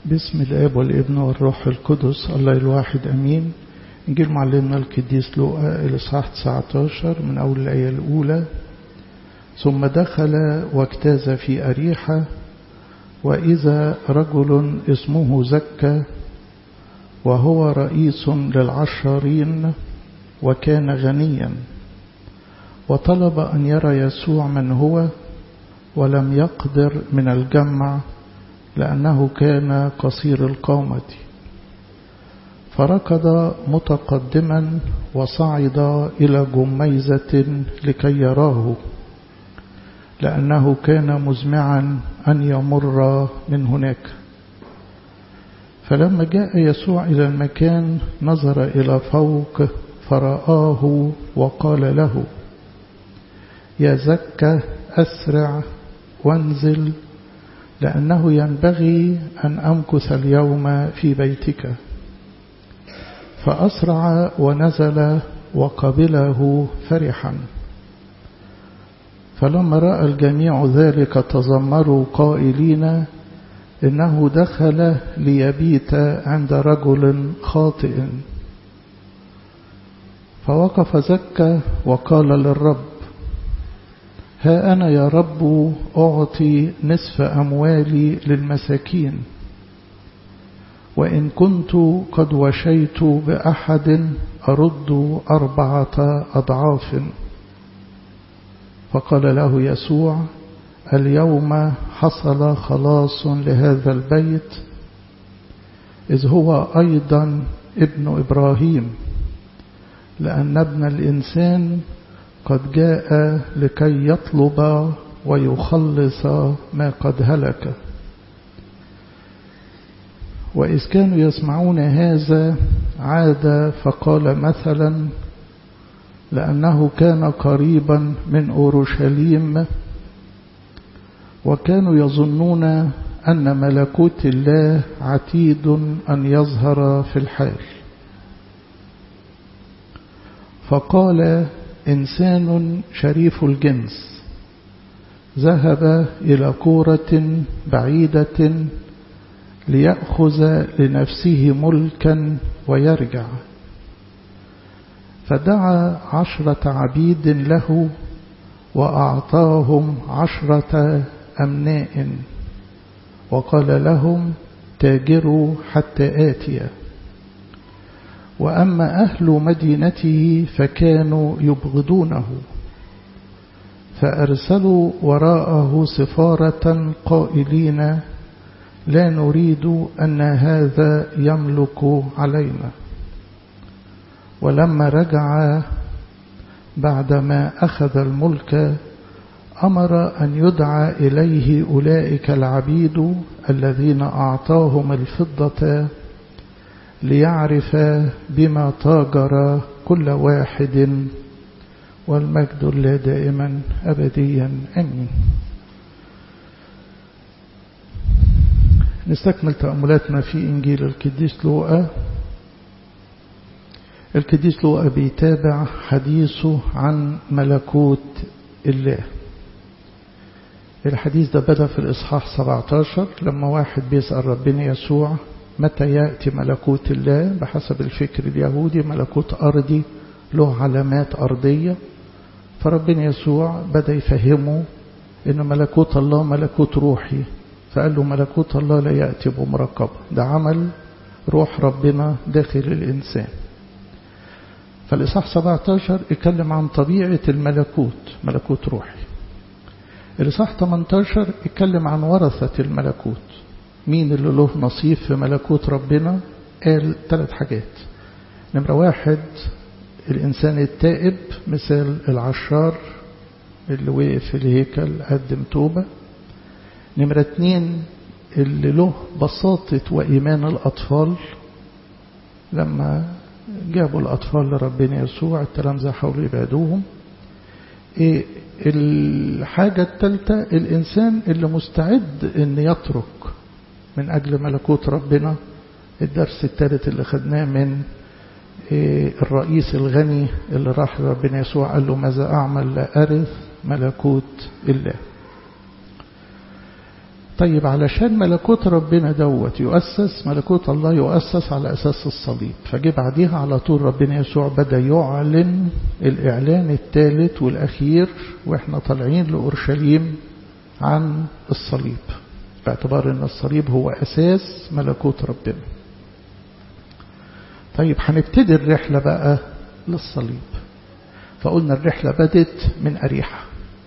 باسم الاب والابن والروح القدس الله الواحد امين نجيل معلمنا القديس لوقا الاصحاح 19 من اول الايه الاولى ثم دخل واجتاز في اريحه واذا رجل اسمه زكى وهو رئيس للعشارين وكان غنيا وطلب ان يرى يسوع من هو ولم يقدر من الجمع لأنه كان قصير القامة فركض متقدما وصعد إلى جميزة لكي يراه لأنه كان مزمعا أن يمر من هناك فلما جاء يسوع إلى المكان نظر إلى فوق فرآه وقال له يا زكى أسرع وانزل لأنه ينبغي أن أمكث اليوم في بيتك فأسرع ونزل وقبله فرحا فلما رأى الجميع ذلك تذمروا قائلين إنه دخل ليبيت عند رجل خاطئ فوقف زكى وقال للرب ها أنا يا رب أعطي نصف أموالي للمساكين وإن كنت قد وشيت بأحد أرد أربعة أضعاف فقال له يسوع اليوم حصل خلاص لهذا البيت إذ هو أيضا ابن إبراهيم لأن ابن الإنسان قد جاء لكي يطلب ويخلص ما قد هلك وإذ كانوا يسمعون هذا عاد فقال مثلا لأنه كان قريبا من أورشليم وكانوا يظنون أن ملكوت الله عتيد أن يظهر في الحال فقال إنسان شريف الجنس ذهب إلى كورة بعيدة ليأخذ لنفسه ملكا ويرجع فدعا عشرة عبيد له وأعطاهم عشرة أمناء وقال لهم تاجروا حتى آتيه وأما أهل مدينته فكانوا يبغضونه فأرسلوا وراءه سفارة قائلين لا نريد أن هذا يملك علينا ولما رجع بعدما أخذ الملك أمر أن يدعى إليه أولئك العبيد الذين أعطاهم الفضة ليعرف بما تاجر كل واحد والمجد الله دائما أبديا أمين نستكمل تأملاتنا في إنجيل القديس لوقا القديس لوقا بيتابع حديثه عن ملكوت الله الحديث ده بدأ في الإصحاح 17 لما واحد بيسأل ربنا يسوع متى يأتي ملكوت الله بحسب الفكر اليهودي ملكوت أرضي له علامات أرضية فربنا يسوع بدأ يفهمه إن ملكوت الله ملكوت روحي فقال له ملكوت الله لا يأتي بمركبة ده عمل روح ربنا داخل الإنسان فالإصحاح 17 يتكلم عن طبيعة الملكوت ملكوت روحي الإصحاح 18 يتكلم عن ورثة الملكوت مين اللي له نصيب في ملكوت ربنا قال ثلاث حاجات نمرة واحد الإنسان التائب مثال العشار اللي وقف في الهيكل قدم توبة نمرة اتنين اللي له بساطة وإيمان الأطفال لما جابوا الأطفال لربنا يسوع التلامذة حاولوا يبعدوهم إيه الحاجة الثالثة الإنسان اللي مستعد أن يترك من أجل ملكوت ربنا الدرس الثالث اللي خدناه من الرئيس الغني اللي راح لربنا يسوع قال له ماذا أعمل لأرث ملكوت الله طيب علشان ملكوت ربنا دوت يؤسس ملكوت الله يؤسس على أساس الصليب فجي بعديها على طول ربنا يسوع بدأ يعلن الإعلان الثالث والأخير وإحنا طالعين لأورشليم عن الصليب باعتبار أن الصليب هو أساس ملكوت ربنا طيب هنبتدي الرحلة بقى للصليب فقلنا الرحلة بدت من أريحة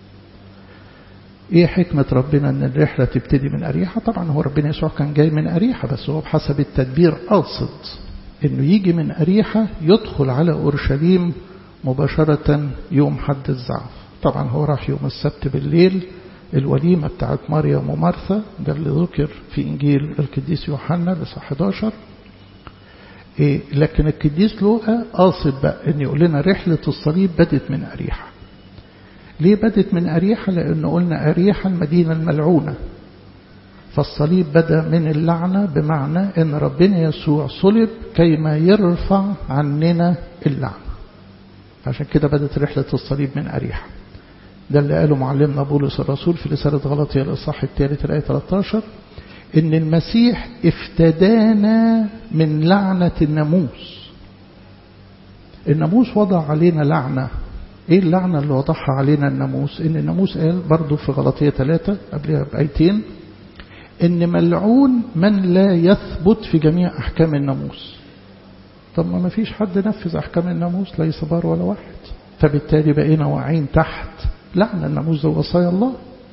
ايه حكمة ربنا ان الرحلة تبتدي من أريحة طبعا هو ربنا يسوع كان جاي من أريحة بس هو بحسب التدبير قاصد انه يجي من أريحة يدخل على أورشليم مباشرة يوم حد الزعف طبعا هو راح يوم السبت بالليل الوليمة بتاعت مريم ومارثا ده اللي ذكر في إنجيل القديس يوحنا لصح 11 إيه لكن القديس لوقا قاصد بقى ان يقول لنا رحلة الصليب بدت من أريحة ليه بدت من أريحة لأن قلنا أريحة المدينة الملعونة فالصليب بدأ من اللعنة بمعنى أن ربنا يسوع صلب كيما يرفع عننا اللعنة عشان كده بدت رحلة الصليب من أريحة ده اللي قاله معلمنا بولس الرسول في رسالة غلطية الإصحاح الثالث الآية 13 إن المسيح افتدانا من لعنة الناموس الناموس وضع علينا لعنة ايه اللعنة اللي وضعها علينا الناموس ان الناموس قال برضو في غلطية ثلاثة قبلها بآيتين ان ملعون من لا يثبت في جميع احكام الناموس طب ما فيش حد نفذ احكام الناموس ليس بار ولا واحد فبالتالي بقينا واقعين تحت لعنة الناموس ده وصايا الله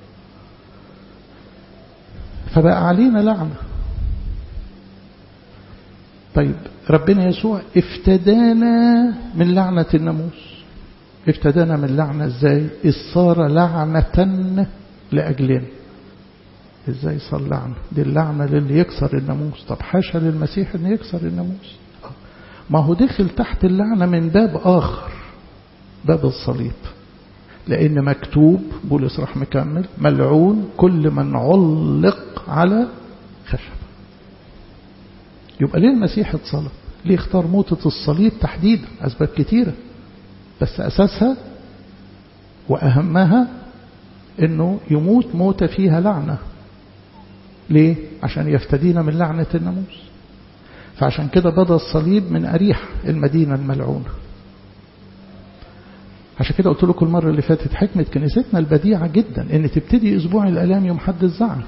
فبقى علينا لعنة طيب ربنا يسوع افتدانا من لعنة الناموس افتدانا من لعنة ازاي إذ صار لعنة لأجلنا ازاي صار لعنة دي اللعنة للي يكسر الناموس طب حاشا للمسيح ان يكسر الناموس ما هو دخل تحت اللعنة من باب آخر باب الصليب لأن مكتوب بولس راح مكمل ملعون كل من علق على خشب يبقى ليه المسيح اتصلب ليه اختار موتة الصليب تحديدا أسباب كتيرة بس أساسها وأهمها أنه يموت موتة فيها لعنة ليه؟ عشان يفتدينا من لعنة الناموس فعشان كده بدأ الصليب من أريح المدينة الملعونة عشان كده قلت لكم المرة اللي فاتت حكمة كنيستنا البديعة جدا ان تبتدي اسبوع الالام يوم حد الزعف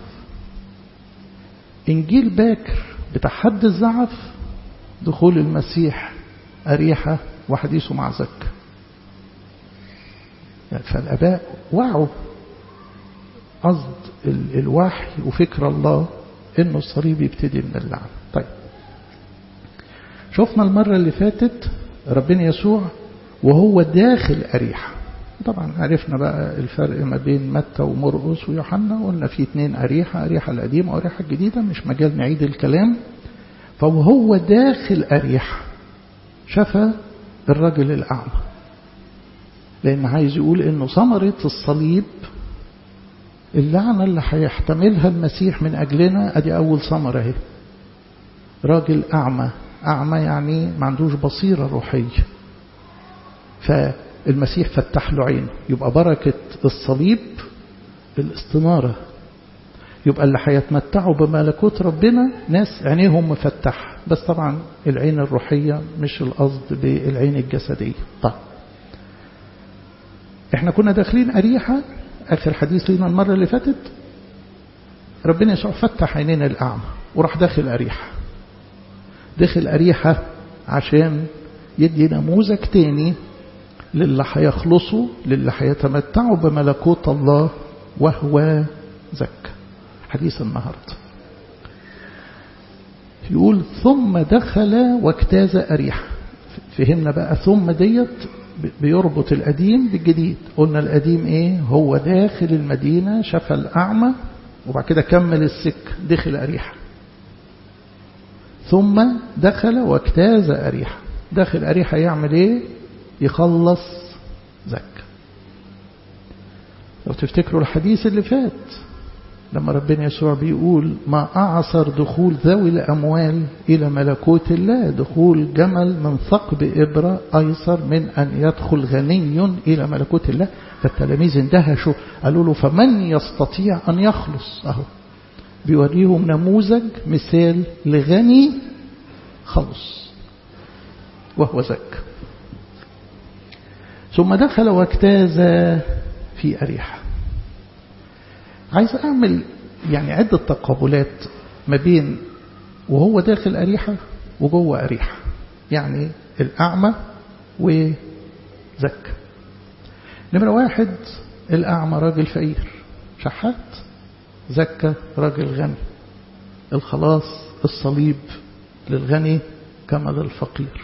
انجيل باكر بتاع حد الزعف دخول المسيح أريحة وحديثه مع زكا فالآباء وعوا قصد الوحي وفكر الله انه الصليب يبتدي من اللعنة طيب شفنا المرة اللي فاتت ربنا يسوع وهو داخل أريحة طبعا عرفنا بقى الفرق ما بين متى ومرقس ويوحنا قلنا في اتنين أريحة أريحة القديمة وأريحة الجديدة مش مجال نعيد الكلام فوهو داخل أريحة شفى الرجل الأعمى لأن عايز يقول إنه ثمرة الصليب اللعنة اللي هيحتملها المسيح من أجلنا أدي أول ثمرة اهي راجل أعمى أعمى يعني ما عندوش بصيرة روحية فالمسيح فتح له عينه يبقى بركة الصليب الاستنارة يبقى اللي هيتمتعوا بملكوت ربنا ناس عينيهم مفتحة بس طبعا العين الروحية مش القصد بالعين الجسدية طيب احنا كنا داخلين أريحة آخر حديث لنا المرة اللي فاتت ربنا يسوع فتح عينين الأعمى وراح داخل أريحة داخل أريحة عشان يدي نموذج تاني للي هيخلصوا للي هيتمتعوا بملكوت الله وهو زكى حديث النهاردة يقول ثم دخل واجتاز أريحة فهمنا بقى ثم ديت بيربط القديم بالجديد قلنا القديم ايه هو داخل المدينة شفى الأعمى وبعد كده كمل السك دخل أريحة ثم دخل واجتاز أريحة داخل أريحة يعمل ايه يخلص زكا لو تفتكروا الحديث اللي فات لما ربنا يسوع بيقول ما أعصر دخول ذوي الأموال إلى ملكوت الله دخول جمل من ثقب إبرة أيسر من أن يدخل غني إلى ملكوت الله فالتلاميذ اندهشوا قالوا له فمن يستطيع أن يخلص أهو بيوريهم نموذج مثال لغني خلص وهو زك ثم دخل واجتاز في أريحة عايز أعمل يعني عدة تقابلات ما بين وهو داخل أريحة وجوه أريحة يعني الأعمى وزك نمرة واحد الأعمى راجل فقير شحات زكى راجل غني الخلاص الصليب للغني كما للفقير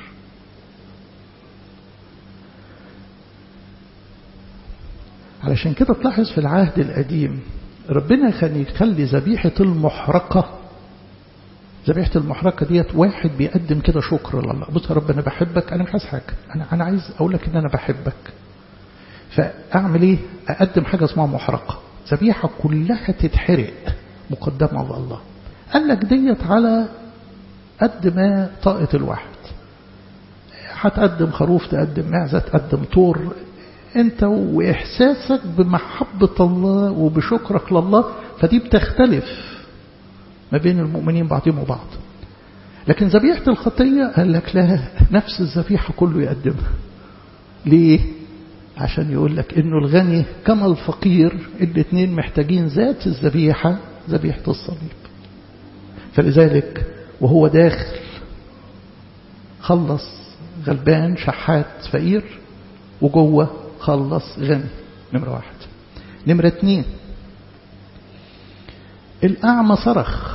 علشان كده تلاحظ في العهد القديم ربنا كان يخلي ذبيحة المحرقة ذبيحة المحرقة ديت واحد بيقدم كده شكر لله بص يا رب أنا بحبك أنا مش عايز حاجة أنا أنا عايز أقول لك إن أنا بحبك فأعمل إيه؟ أقدم حاجة اسمها محرقة ذبيحة كلها تتحرق مقدمة لله قال لك ديت على قد ما طاقة الواحد هتقدم خروف تقدم معزة تقدم طور انت واحساسك بمحبة الله وبشكرك لله فدي بتختلف ما بين المؤمنين بعضهم وبعض لكن ذبيحة الخطية قال لك لا نفس الذبيحة كله يقدمها ليه عشان يقول لك انه الغني كما الفقير الاثنين محتاجين ذات الذبيحة ذبيحة الصليب فلذلك وهو داخل خلص غلبان شحات فقير وجوه خلص غني نمرة واحد نمرة اتنين الأعمى صرخ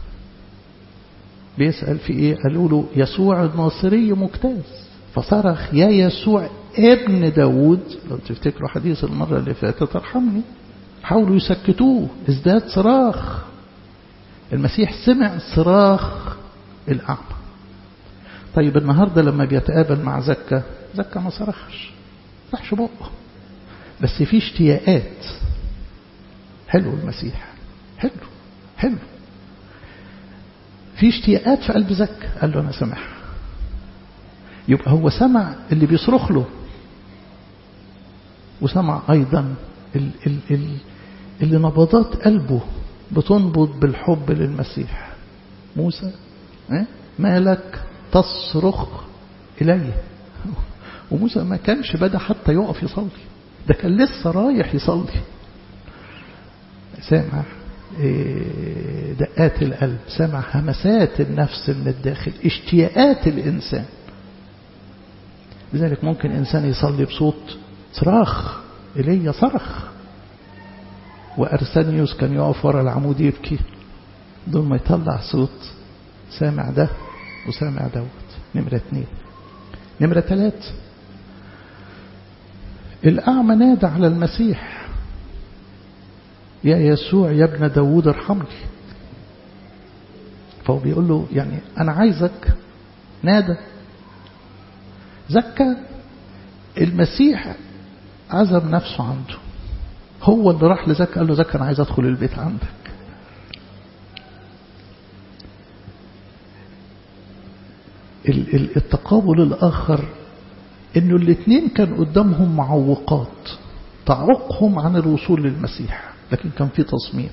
بيسأل في ايه قالوا له يسوع الناصري مجتاز فصرخ يا يسوع ابن داود لو تفتكروا حديث المرة اللي فاتت ارحمني حاولوا يسكتوه ازداد صراخ المسيح سمع صراخ الأعمى طيب النهاردة لما بيتقابل مع زكا زكا ما صرخش فتحش بقه بس في اشتياقات حلو المسيح حلو حلو في اشتياقات في قلب زكا قال له أنا سامح يبقى هو سمع اللي بيصرخ له وسمع أيضا ال ال ال اللي نبضات قلبه بتنبض بالحب للمسيح موسى مالك تصرخ إلي وموسى ما كانش بدأ حتى يقف يصلي ده كان لسه رايح يصلي سامع دقات القلب سمع همسات النفس من الداخل اشتياقات الإنسان لذلك ممكن إنسان يصلي بصوت صراخ إلي صرخ وأرسانيوس كان يقف ورا العمود يبكي دون ما يطلع صوت سامع ده وسامع دوت نمرة اتنين نمرة تلات الأعمى نادى على المسيح يا يسوع يا ابن داود ارحمني فهو بيقول له يعني أنا عايزك نادى زكى المسيح عزم نفسه عنده هو اللي راح لزكى قال له زكى أنا عايز أدخل البيت عندك التقابل الآخر إنه الاثنين كان قدامهم معوقات تعوقهم عن الوصول للمسيح لكن كان في تصميم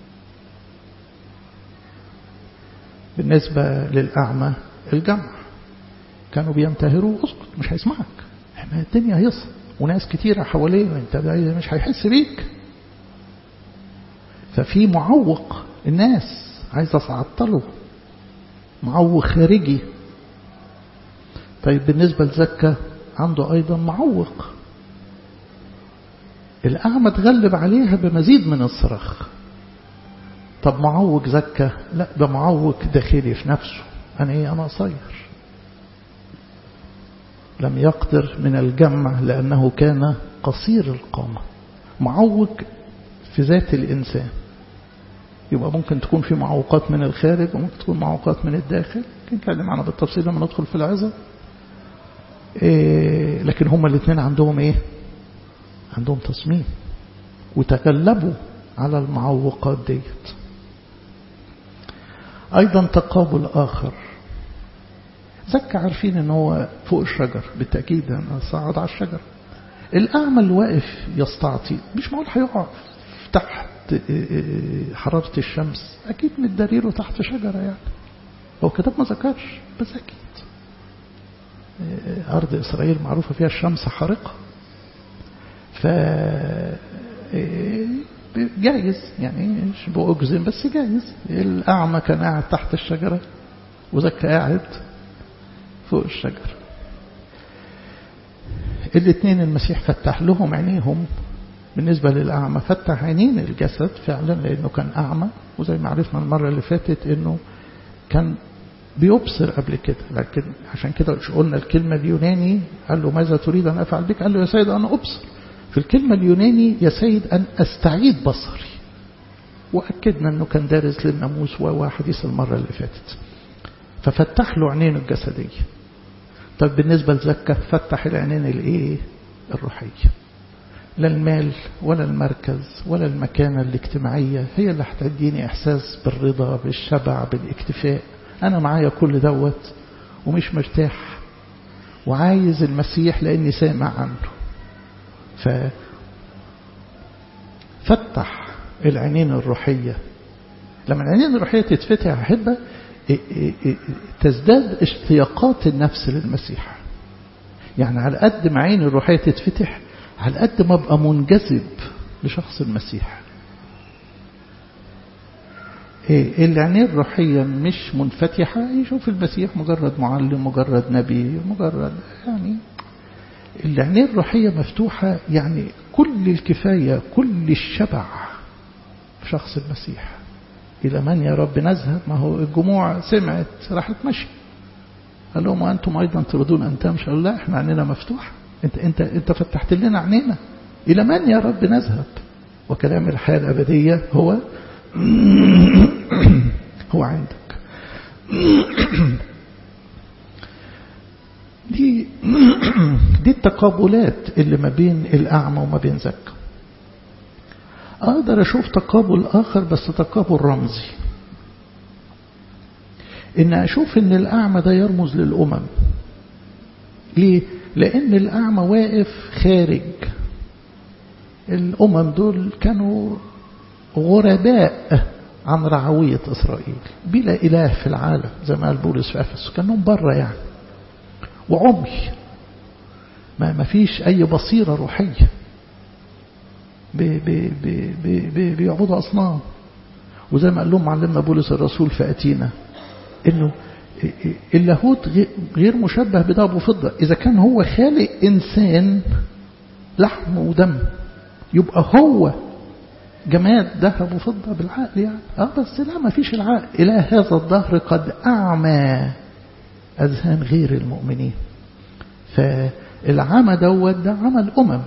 بالنسبة للأعمى الجمع كانوا بينتهروا اسكت مش هيسمعك احنا الدنيا هيصل وناس كتيرة حواليه انت مش هيحس بيك ففي معوق الناس عايزة تعطله معوق خارجي طيب بالنسبة لزكا عنده أيضا معوق الأعمى تغلب عليها بمزيد من الصراخ طب معوق زكا لا ده معوق داخلي في نفسه أنا إيه أنا قصير لم يقدر من الجمع لأنه كان قصير القامة معوق في ذات الإنسان يبقى ممكن تكون في معوقات من الخارج وممكن تكون معوقات من الداخل نتكلم عنها بالتفصيل لما ندخل في العظة إيه لكن هما الاثنين عندهم ايه عندهم تصميم وتغلبوا على المعوقات ديت ايضا تقابل اخر زكى عارفين ان هو فوق الشجر بالتأكيد انا صعد على الشجر الاعمى اللي واقف يستعطي مش معقول هيقع تحت حرارة الشمس أكيد متداريله تحت شجرة يعني هو كتاب ما ذكرش بس أكيد أرض إسرائيل معروفة فيها الشمس حارقة ف جايز يعني مش بأجزم بس جايز الأعمى كان قاعد تحت الشجرة وذاك قاعد فوق الشجرة الاثنين المسيح فتح لهم عينيهم بالنسبة للأعمى فتح عينين الجسد فعلا لأنه كان أعمى وزي ما عرفنا المرة اللي فاتت أنه كان بيبصر قبل كده لكن عشان كده قلنا الكلمة اليوناني قال له ماذا تريد أن أفعل بك قال له يا سيد أنا أبصر في الكلمة اليوناني يا سيد أن أستعيد بصري وأكدنا أنه كان دارس للناموس وحديث المرة اللي فاتت ففتح له عينين الجسدية طب بالنسبة لزكة فتح العينين الايه الروحية لا المال ولا المركز ولا المكانة الاجتماعية هي اللي هتديني إحساس بالرضا بالشبع بالاكتفاء أنا معايا كل دوت ومش مرتاح وعايز المسيح لأني سامع عنه ف فتح العينين الروحية لما العينين الروحية تتفتح أحبة تزداد اشتياقات النفس للمسيح يعني على قد ما عيني الروحية تتفتح على قد ما ابقى منجذب لشخص المسيح العينين الروحية مش منفتحة يشوف المسيح مجرد معلم مجرد نبي مجرد يعني العينين الروحية مفتوحة يعني كل الكفاية كل الشبع في شخص المسيح إلى من يا رب نذهب ما هو الجموع سمعت راحت مشي قال لهم وأنتم أيضا تريدون أن تمشوا قال لا احنا عينينا مفتوحة انت, انت, انت فتحت لنا عينينا إلى من يا رب نذهب وكلام الحياة الأبدية هو هو عندك دي دي التقابلات اللي ما بين الأعمى وما بين زكا أقدر أشوف تقابل آخر بس تقابل رمزي إن أشوف إن الأعمى ده يرمز للأمم ليه؟ لأن الأعمى واقف خارج الأمم دول كانوا غرباء عن رعوية إسرائيل بلا إله في العالم زي ما قال بولس في أفس كانهم بره يعني وعمي ما ما فيش أي بصيرة روحية بي بي بي بي بي بيعبدوا أصنام وزي ما قال لهم معلمنا بولس الرسول في أتينا إنه اللاهوت غير مشبه بذهب وفضة إذا كان هو خالق إنسان لحم ودم يبقى هو جماد ذهب وفضة بالعقل يعني اه بس لا ما فيش العقل إلى هذا الظهر قد أعمى أذهان غير المؤمنين فالعمى دوت ده عمل أمم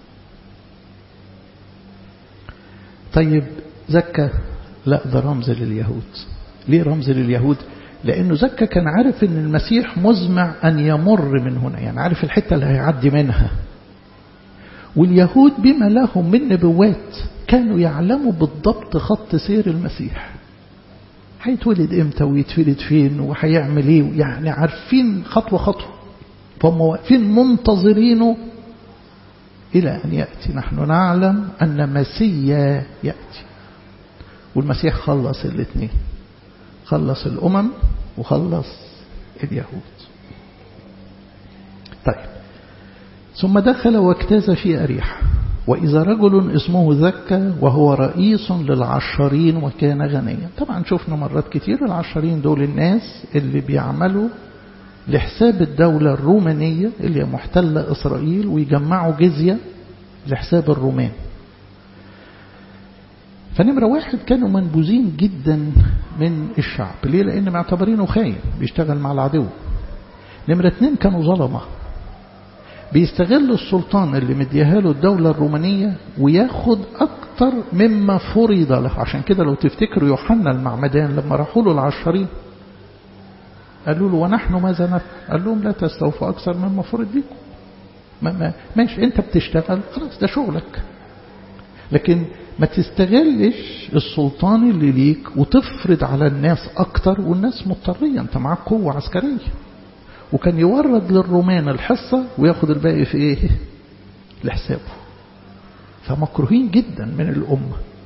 طيب زكى لا ده رمز لليهود ليه رمز لليهود لأنه زكى كان عارف أن المسيح مزمع أن يمر من هنا يعني عارف الحتة اللي هيعدي منها واليهود بما لهم من نبوات كانوا يعلموا بالضبط خط سير المسيح هيتولد امتى ويتولد فين وهيعمل ايه يعني عارفين خطوة خطوة فهم واقفين منتظرينه إلى أن يأتي نحن نعلم أن مسيا يأتي والمسيح خلص الاثنين خلص الأمم وخلص اليهود طيب ثم دخل واجتاز في أريحة وإذا رجل اسمه زكا وهو رئيس للعشرين وكان غنيا طبعا شفنا مرات كتير العشرين دول الناس اللي بيعملوا لحساب الدولة الرومانية اللي محتلة إسرائيل ويجمعوا جزية لحساب الرومان فنمرة واحد كانوا منبوذين جدا من الشعب ليه لأن معتبرينه خاين بيشتغل مع العدو نمرة اتنين كانوا ظلمة بيستغل السلطان اللي مديها له الدولة الرومانية وياخد أكتر مما فرض له عشان كده لو تفتكروا يوحنا المعمدان لما راحوا له العشرين قالوا له ونحن ماذا نفعل قال لهم لا تستوفوا أكثر مما فرض لكم ما ما ماشي أنت بتشتغل خلاص ده شغلك لكن ما تستغلش السلطان اللي ليك وتفرض على الناس أكتر والناس مضطرية أنت معاك قوة عسكرية وكان يورد للرومان الحصة وياخد الباقي في إيه لحسابه فمكروهين جدا من الأمة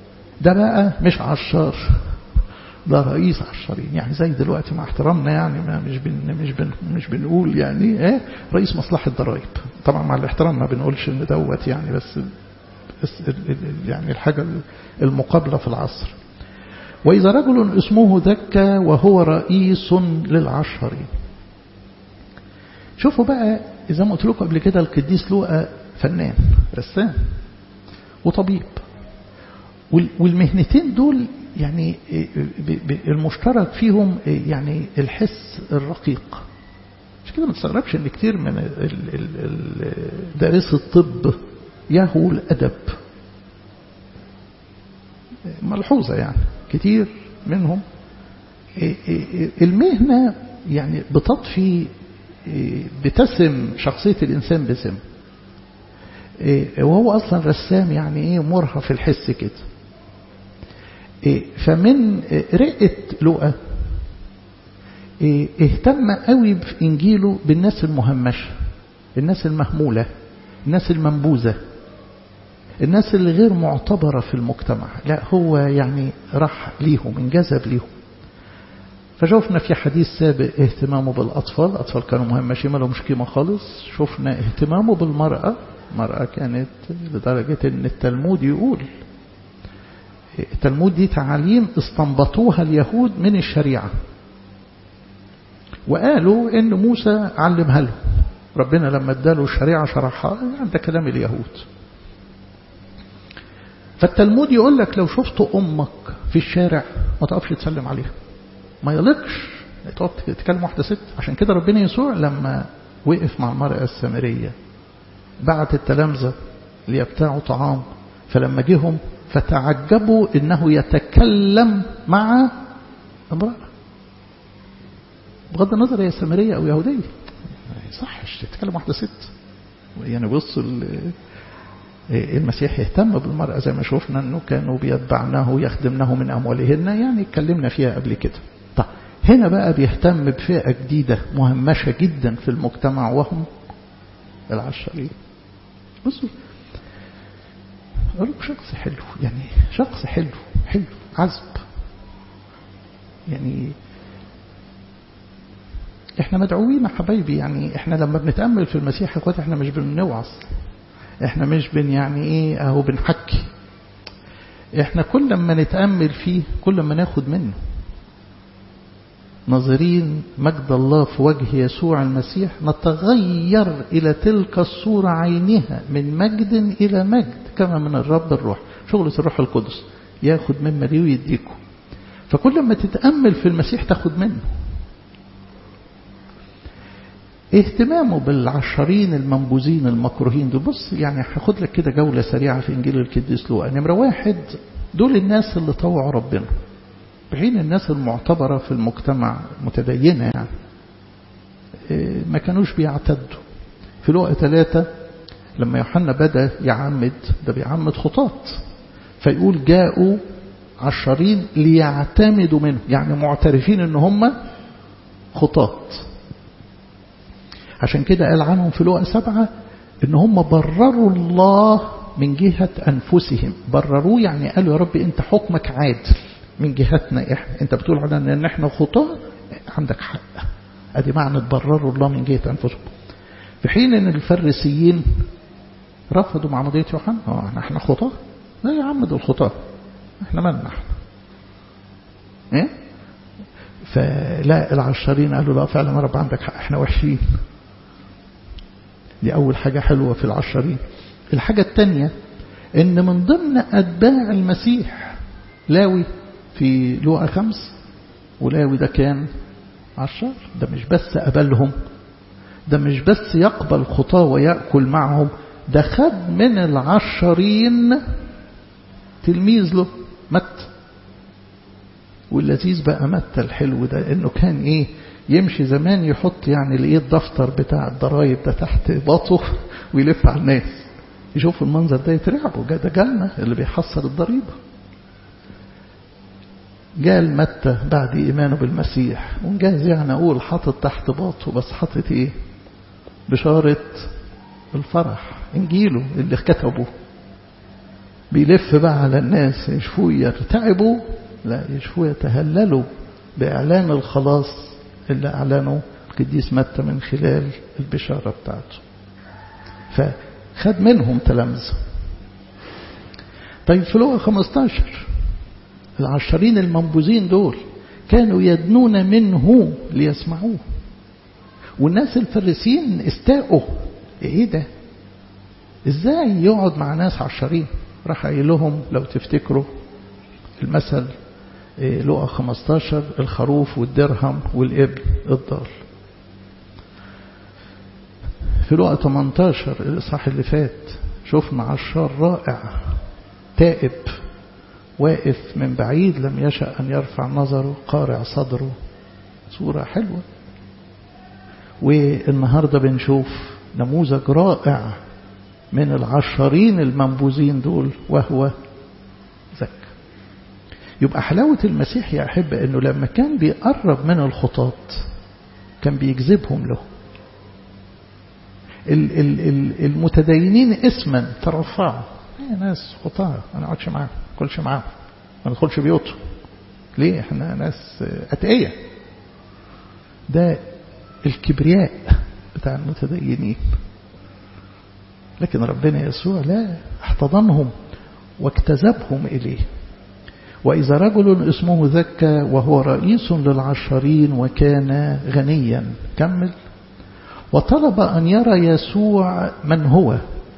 ده بقى مش عشار ده رئيس عشارين يعني زي دلوقتي مع احترامنا يعني ما مش بن مش بن مش بنقول يعني ايه رئيس مصلحة ضرائب طبعا مع الاحترام ما بنقولش ان دوت يعني بس, بس يعني الحاجة المقابلة في العصر وإذا رجل اسمه ذكى وهو رئيس للعشرين شوفوا بقى إذا ما قلت لكم قبل كده القديس لوقا فنان رسام وطبيب والمهنتين دول يعني المشترك فيهم يعني الحس الرقيق مش كده ما تستغربش ان كتير من دارس الطب يهو الادب ملحوظة يعني كتير منهم المهنة يعني بتطفي بتسم شخصية الإنسان بسم وهو أصلا رسام يعني إيه مرهف الحس كده فمن رقة لقى اهتم قوي في إنجيله بالناس المهمشة الناس المهمولة الناس المنبوذة الناس اللي غير معتبرة في المجتمع لا هو يعني راح ليهم انجذب ليهم فشوفنا في حديث سابق اهتمامه بالأطفال الأطفال كانوا مهمشين ما لهمش قيمة خالص شفنا اهتمامه بالمرأة المرأة كانت لدرجة ان التلمود يقول التلمود دي تعاليم استنبطوها اليهود من الشريعة وقالوا ان موسى علمها له ربنا لما اداله الشريعة شرحها ده كلام اليهود فالتلمود يقول لك لو شفت أمك في الشارع ما تقفش تسلم عليها ما يلقش تقعد تتكلم واحدة ست عشان كده ربنا يسوع لما وقف مع المرأة السامرية بعت التلامذة ليبتاعوا طعام فلما جيهم فتعجبوا انه يتكلم مع امرأة بغض النظر هي سامرية او يهودية ما يصحش تتكلم واحدة ست يعني بص المسيح يهتم بالمرأة زي ما شفنا أنه كانوا بيتبعناه يخدمنه من أموالهن يعني اتكلمنا فيها قبل كده طيب هنا بقى بيهتم بفئة جديدة مهمشة جدا في المجتمع وهم العشرين بصوا أقول لك شخص حلو يعني شخص حلو حلو عذب يعني احنا مدعوين يا حبايبي يعني احنا لما بنتأمل في المسيح يا اخواتي احنا مش بنوعظ احنا مش بن يعني ايه اهو بنحكي احنا كل ما نتأمل فيه كل ما ناخد منه ناظرين مجد الله في وجه يسوع المسيح نتغير إلى تلك الصورة عينها من مجد إلى مجد كما من الرب الروح شغلة الروح القدس ياخد مما ليه ويديكم فكل ما تتأمل في المسيح تاخد منه اهتمامه بالعشرين المنبوذين المكروهين دول بص يعني هاخد لك كده جولة سريعة في إنجيل القديس لوقا نمرة واحد دول الناس اللي طوعوا ربنا بحين الناس المعتبرة في المجتمع متدينة يعني ما كانوش بيعتدوا في لوقا ثلاثة لما يوحنا بدأ يعمد ده بيعمد خطاط فيقول جاءوا عشرين ليعتمدوا منه يعني معترفين ان هم خطاط عشان كده قال عنهم في لوقا سبعة ان هم برروا الله من جهة أنفسهم برروه يعني قالوا يا رب أنت حكمك عادل من جهتنا إحنا أنت بتقول علينا أن إحنا خطاة عندك حق أدي معنى برروا الله من جهة أنفسهم في حين أن الفريسيين رفضوا معمودية يوحنا اه احنا خطاة لا يا عم دول خطاة احنا مالنا احنا ايه فلا العشرين قالوا لا فعلا يا رب عندك حق احنا وحشين دي أول حاجة حلوة في العشرين الحاجة الثانية ان من ضمن أتباع المسيح لاوي في لوقا خمس ولاوي ده كان عشر ده مش بس قبلهم ده مش بس يقبل خطاه ويأكل معهم ده خد من العشرين تلميذ له مت واللذيذ بقى مت الحلو ده انه كان ايه يمشي زمان يحط يعني الايه الدفتر بتاع الضرايب ده تحت باطه ويلف على الناس يشوف المنظر ده يترعبوا ده جالنا اللي بيحصل الضريبة قال متى بعد إيمانه بالمسيح ونجاز يعني أقول حاطط تحت باطه بس حاطط إيه بشارة الفرح إنجيله اللي كتبه بيلف بقى على الناس يشوفوا يرتعبوا لا يشوفوا يتهللوا بإعلان الخلاص اللي أعلنه القديس متى من خلال البشارة بتاعته فخد منهم تلامذة طيب في لغة 15 العشرين المنبوذين دول كانوا يدنون منه ليسمعوه والناس الفريسين استاءوا ايه ده ازاي يقعد مع ناس عشرين راح قايل لهم لو تفتكروا المثل إيه لقى 15 الخروف والدرهم والابن الضال في لقى 18 الإصحاح اللي فات شفنا عشار رائع تائب واقف من بعيد لم يشأ أن يرفع نظره قارع صدره صورة حلوة والنهاردة بنشوف نموذج رائع من العشرين المنبوذين دول وهو زك يبقى حلاوة المسيح يا أحب أنه لما كان بيقرب من الخطاة كان بيجذبهم له المتدينين اسما ترفعوا هي ناس خطاة ما نقعدش معاهم ما ناكلش معاهم ما ندخلش بيوتهم ليه احنا ناس أتقية ده الكبرياء بتاع المتدينين لكن ربنا يسوع لا احتضنهم واجتذبهم إليه وإذا رجل اسمه زكى وهو رئيس للعشرين وكان غنيا كمل وطلب أن يرى يسوع من هو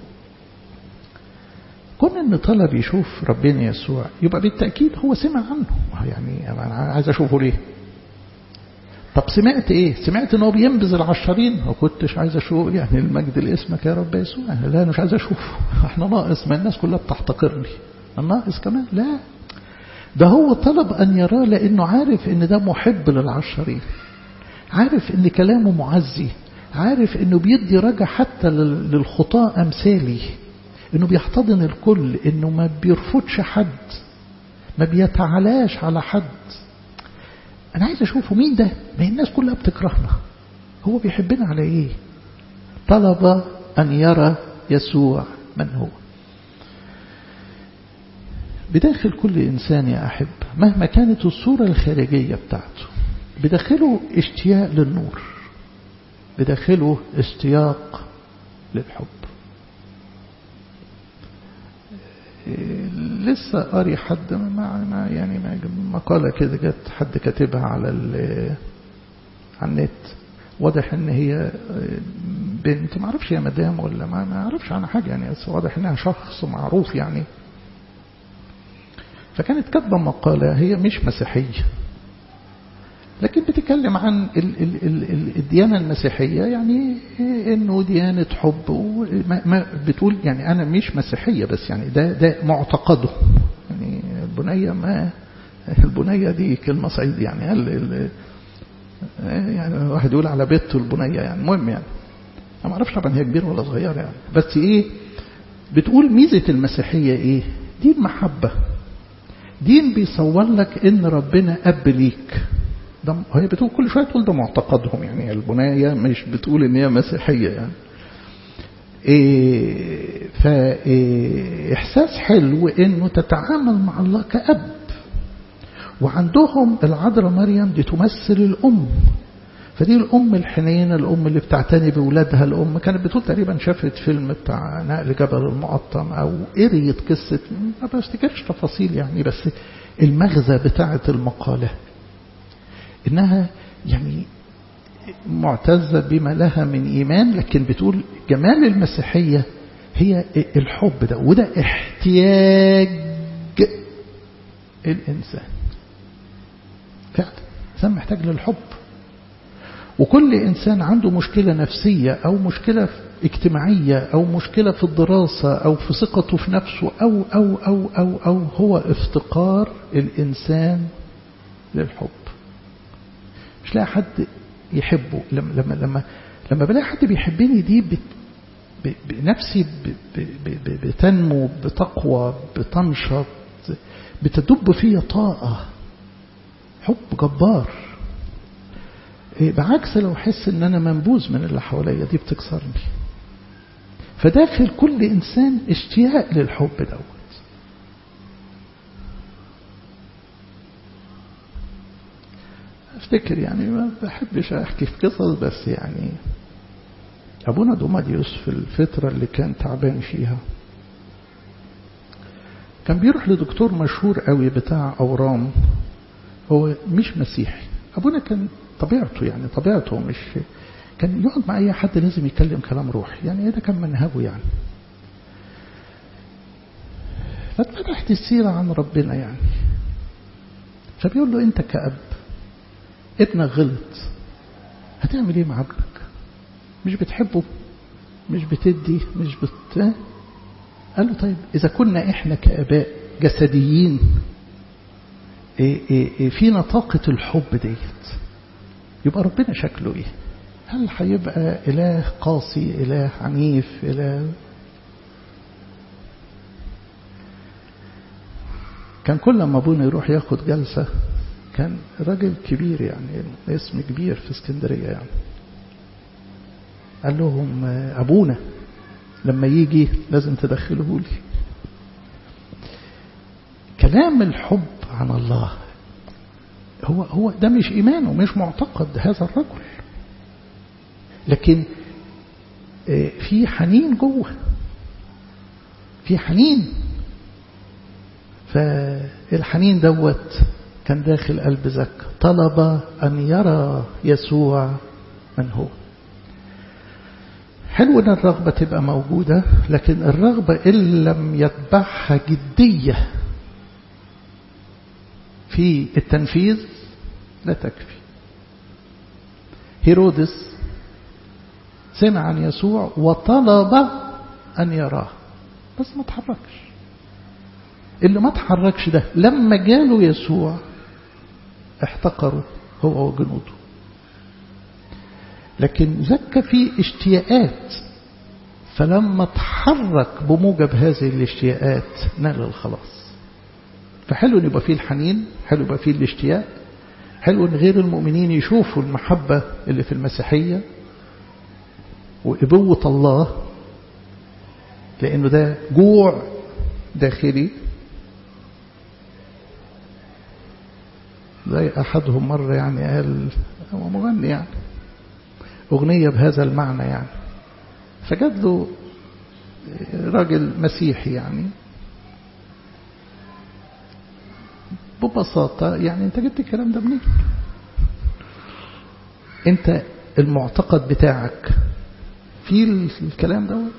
كون أن طلب يشوف ربنا يسوع يبقى بالتأكيد هو سمع عنه يعني أنا عايز أشوفه ليه طب سمعت ايه سمعت ان هو بينبذ العشرين ما كنتش عايز اشوف يعني المجد لاسمك يا رب يسوع لا انا مش عايز اشوفه احنا ناقص ما الناس كلها بتحتقرني الناقص كمان لا ده هو طلب ان يراه لانه عارف ان ده محب للعشرين عارف ان كلامه معزي عارف انه بيدي رجع حتى للخطاة امثالي انه بيحتضن الكل انه ما بيرفضش حد ما بيتعلاش على حد أنا عايز أشوفه مين ده ما الناس كلها بتكرهنا هو بيحبنا على إيه طلب أن يرى يسوع من هو بداخل كل إنسان يا أحب مهما كانت الصورة الخارجية بتاعته بداخله اشتياق للنور بداخله اشتياق للحب لسه قاري حد ما ما يعني ما مقالة كده جت حد كاتبها على على النت واضح ان هي بنت ما اعرفش هي مدام ولا ما ما اعرفش عنها حاجه يعني بس واضح انها شخص معروف يعني فكانت كاتبه مقاله هي مش مسيحيه لكن بتتكلم عن ال ال ال الديانة المسيحية يعني انه ديانة حب ما بتقول يعني انا مش مسيحية بس يعني ده ده معتقده يعني البنية ما البنية دي كلمة صعيد يعني هل يعني واحد يقول على بيته البنية يعني المهم يعني انا ما اعرفش طبعا هي كبيرة ولا صغيرة يعني بس ايه بتقول ميزة المسيحية ايه دين محبة دين بيصور لك ان ربنا اب ليك ده هي بتقول كل شويه تقول ده معتقدهم يعني البنايه مش بتقول ان هي مسيحيه يعني إيه فإحساس حلو إنه تتعامل مع الله كأب وعندهم العذراء مريم دي تمثل الأم فدي الأم الحنينة الأم اللي بتعتني بولادها الأم كانت بتقول تقريبا شافت فيلم بتاع نقل جبل المقطم أو قريت قصة ما بفتكرش تفاصيل يعني بس المغزى بتاعة المقالة إنها يعني معتزة بما لها من إيمان لكن بتقول جمال المسيحية هي الحب ده وده احتياج الإنسان فعلا الإنسان محتاج للحب وكل إنسان عنده مشكلة نفسية أو مشكلة اجتماعية أو مشكلة في الدراسة أو في ثقته في نفسه أو أو أو أو أو هو افتقار الإنسان للحب مش لاقي حد يحبه لما لما لما لما بلاقي حد بيحبني دي بت بنفسي بتنمو بتقوى بتنشط بتدب فيا طاقة حب جبار بعكس لو احس ان انا منبوذ من اللي حواليا دي بتكسرني فداخل كل انسان اشتياق للحب دوت افتكر يعني ما بحبش احكي في قصص بس يعني ابونا دوماديوس في الفترة اللي كان تعبان فيها كان بيروح لدكتور مشهور قوي بتاع اورام هو مش مسيحي ابونا كان طبيعته يعني طبيعته مش كان يقعد مع اي حد لازم يتكلم كلام روحي يعني ده كان منهجه يعني فاتفتحت السيرة عن ربنا يعني فبيقول له انت كأب ابنك غلط هتعمل ايه مع ابنك مش بتحبه مش بتدي مش بت قال له طيب اذا كنا احنا كاباء جسديين إيه إيه إيه فينا طاقة الحب ديت يبقى ربنا شكله ايه هل هيبقى اله قاسي اله عنيف اله كان كل ما ابونا يروح ياخد جلسة كان راجل كبير يعني اسم كبير في اسكندرية يعني قال لهم أبونا لما يجي لازم تدخله لي كلام الحب عن الله هو هو ده مش إيمانه مش معتقد هذا الرجل لكن في حنين جوه في حنين فالحنين دوت كان داخل قلب زكا طلب أن يرى يسوع من هو حلو ان الرغبة تبقى موجودة لكن الرغبة إن لم يتبعها جدية في التنفيذ لا تكفي هيرودس سمع عن يسوع وطلب أن يراه بس ما تحركش اللي ما تحركش ده لما جاله يسوع احتقروا هو وجنوده لكن زكى في اشتياقات فلما تحرك بموجب هذه الاشتياقات نال الخلاص فحلو ان يبقى فيه الحنين حلو يبقى فيه الاشتياق حلو ان غير المؤمنين يشوفوا المحبة اللي في المسيحية وإبوة الله لأنه ده جوع داخلي زي أحدهم مرة يعني قال هو مغني يعني أغنية بهذا المعنى يعني فجد له راجل مسيحي يعني ببساطة يعني انت جبت الكلام ده منين انت المعتقد بتاعك في الكلام دوت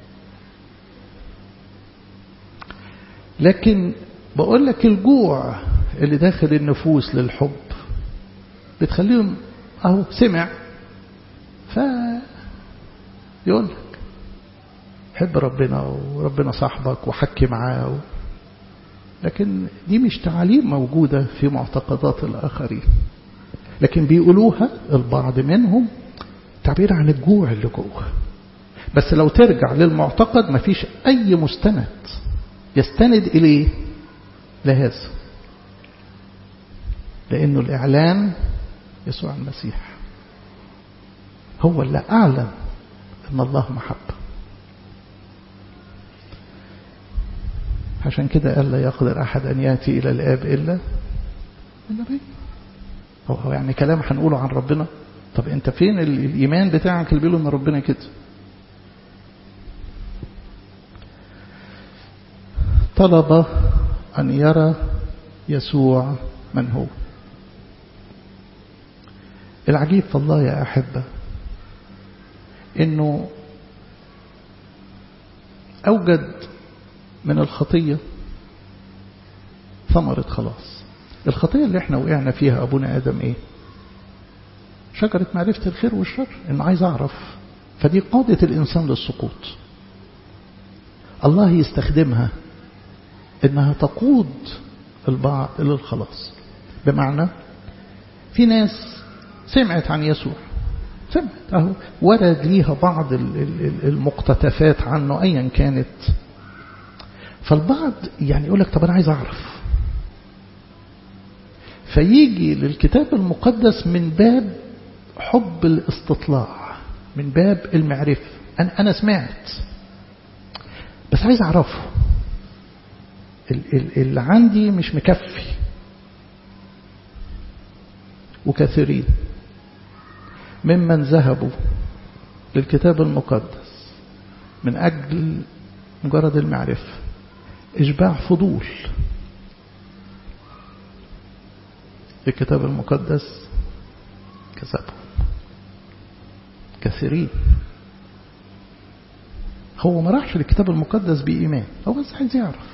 لكن بقول لك الجوع اللي داخل النفوس للحب بتخليهم اهو سمع ف يقول لك حب ربنا وربنا صاحبك وحكي معاه و... لكن دي مش تعاليم موجودة في معتقدات الآخرين لكن بيقولوها البعض منهم تعبير عن الجوع اللي جوه بس لو ترجع للمعتقد مفيش أي مستند يستند إليه لهذا لأنه الإعلان يسوع المسيح هو اللي أعلن أن الله محبة عشان كده قال لا يقدر أحد أن يأتي إلى الآب إلا إلا بي هو يعني كلام هنقوله عن ربنا طب أنت فين الإيمان بتاعك اللي بيقوله أن ربنا كده طلب أن يرى يسوع من هو العجيب في الله يا أحبة إنه أوجد من الخطية ثمرة خلاص الخطية اللي احنا وقعنا فيها أبونا آدم إيه شجرة معرفة الخير والشر إنه عايز أعرف فدي قادة الإنسان للسقوط الله يستخدمها إنها تقود البعض للخلاص بمعنى في ناس سمعت عن يسوع سمعت أهو ورد ليها بعض المقتطفات عنه أيا كانت فالبعض يعني يقول لك طب أنا عايز أعرف فيجي للكتاب المقدس من باب حب الاستطلاع من باب المعرفة أنا, أنا سمعت بس عايز أعرفه اللي عندي مش مكفي وكثيرين ممن ذهبوا للكتاب المقدس من أجل مجرد المعرفة إشباع فضول الكتاب المقدس كذبوا كثيرين هو ما راحش للكتاب المقدس بإيمان هو بس عايز يعرف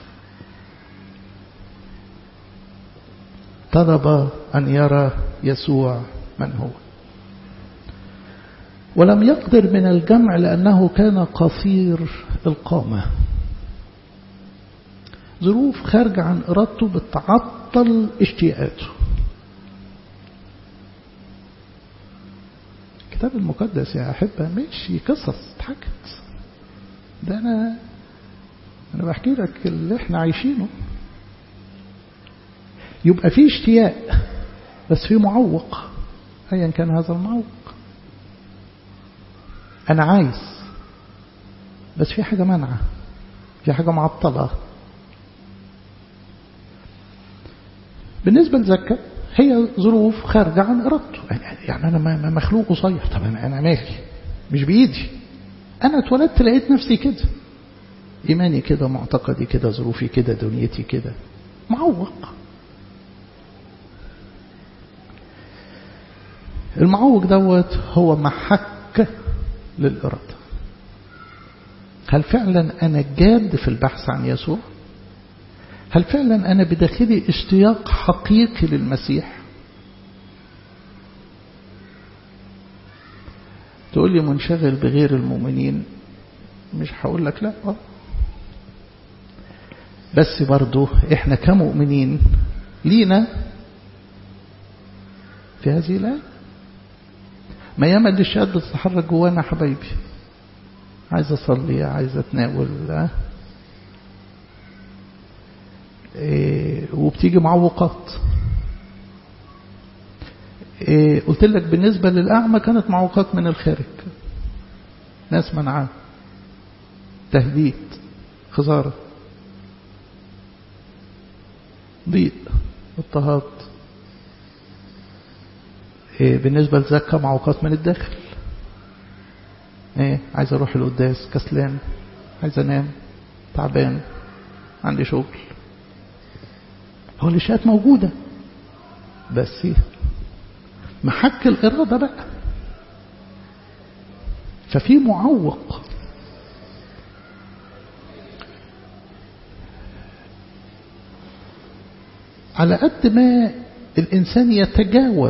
طلب أن يرى يسوع من هو ولم يقدر من الجمع لأنه كان قصير القامة ظروف خارجة عن إرادته بتعطل اشتياقاته الكتاب المقدس يا أحبة مش قصص اتحكت ده أنا أنا بحكي لك اللي احنا عايشينه يبقى في اشتياق بس في معوق أيا كان هذا المعوق أنا عايز بس في حاجة منعة في حاجة معطلة بالنسبة لزكا هي ظروف خارجة عن إرادته يعني أنا مخلوق قصير طب أنا مالي مش بإيدي أنا اتولدت لقيت نفسي كده إيماني كده معتقدي كده ظروفي كده دنيتي كده معوق المعوق دوت هو محك للإرادة هل فعلا أنا جاد في البحث عن يسوع هل فعلا أنا بداخلي اشتياق حقيقي للمسيح تقول لي منشغل بغير المؤمنين مش هقول لك لا بس برضو احنا كمؤمنين لينا في هذه الآية ما ياما اللي الشهاد بتتحرك جوانا حبايبي عايز اصلي عايز اتناول إيه وبتيجي معوقات إيه قلت لك بالنسبة للأعمى كانت معوقات من الخارج ناس منعاه تهديد خسارة ضيق اضطهاد إيه بالنسبة لزكا معوقات من الداخل ايه عايز اروح القداس كسلان عايز انام تعبان عندي شغل هو الاشياءات موجودة بس محك الإرادة بقى ففي معوق على قد ما الإنسان يتجاوب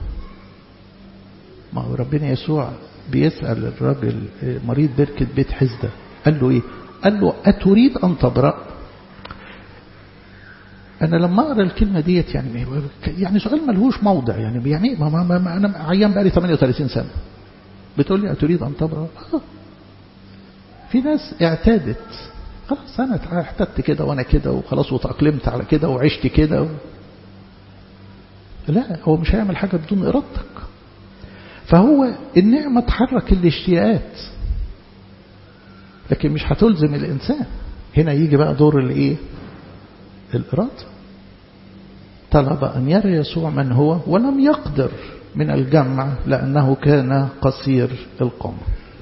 ما هو ربنا يسوع بيسأل الراجل مريض بركة بيت حزدة قال له ايه قال له أتريد أن تبرأ أنا لما أقرأ الكلمة ديت يعني يعني سؤال ملهوش موضع يعني يعني ما ما ما أنا عيان بقالي 38 سنة بتقول لي أتريد أن تبرأ في ناس اعتادت خلاص أنا اعتدت كده وأنا كده وخلاص وتأقلمت على كده وعشت كده و... لا هو مش هيعمل حاجة بدون إرادتك فهو النعمة تحرك الاشتياقات لكن مش هتلزم الإنسان هنا يجي بقى دور الإيه الإرادة طلب أن يرى يسوع من هو ولم يقدر من الجمع لأنه كان قصير القامة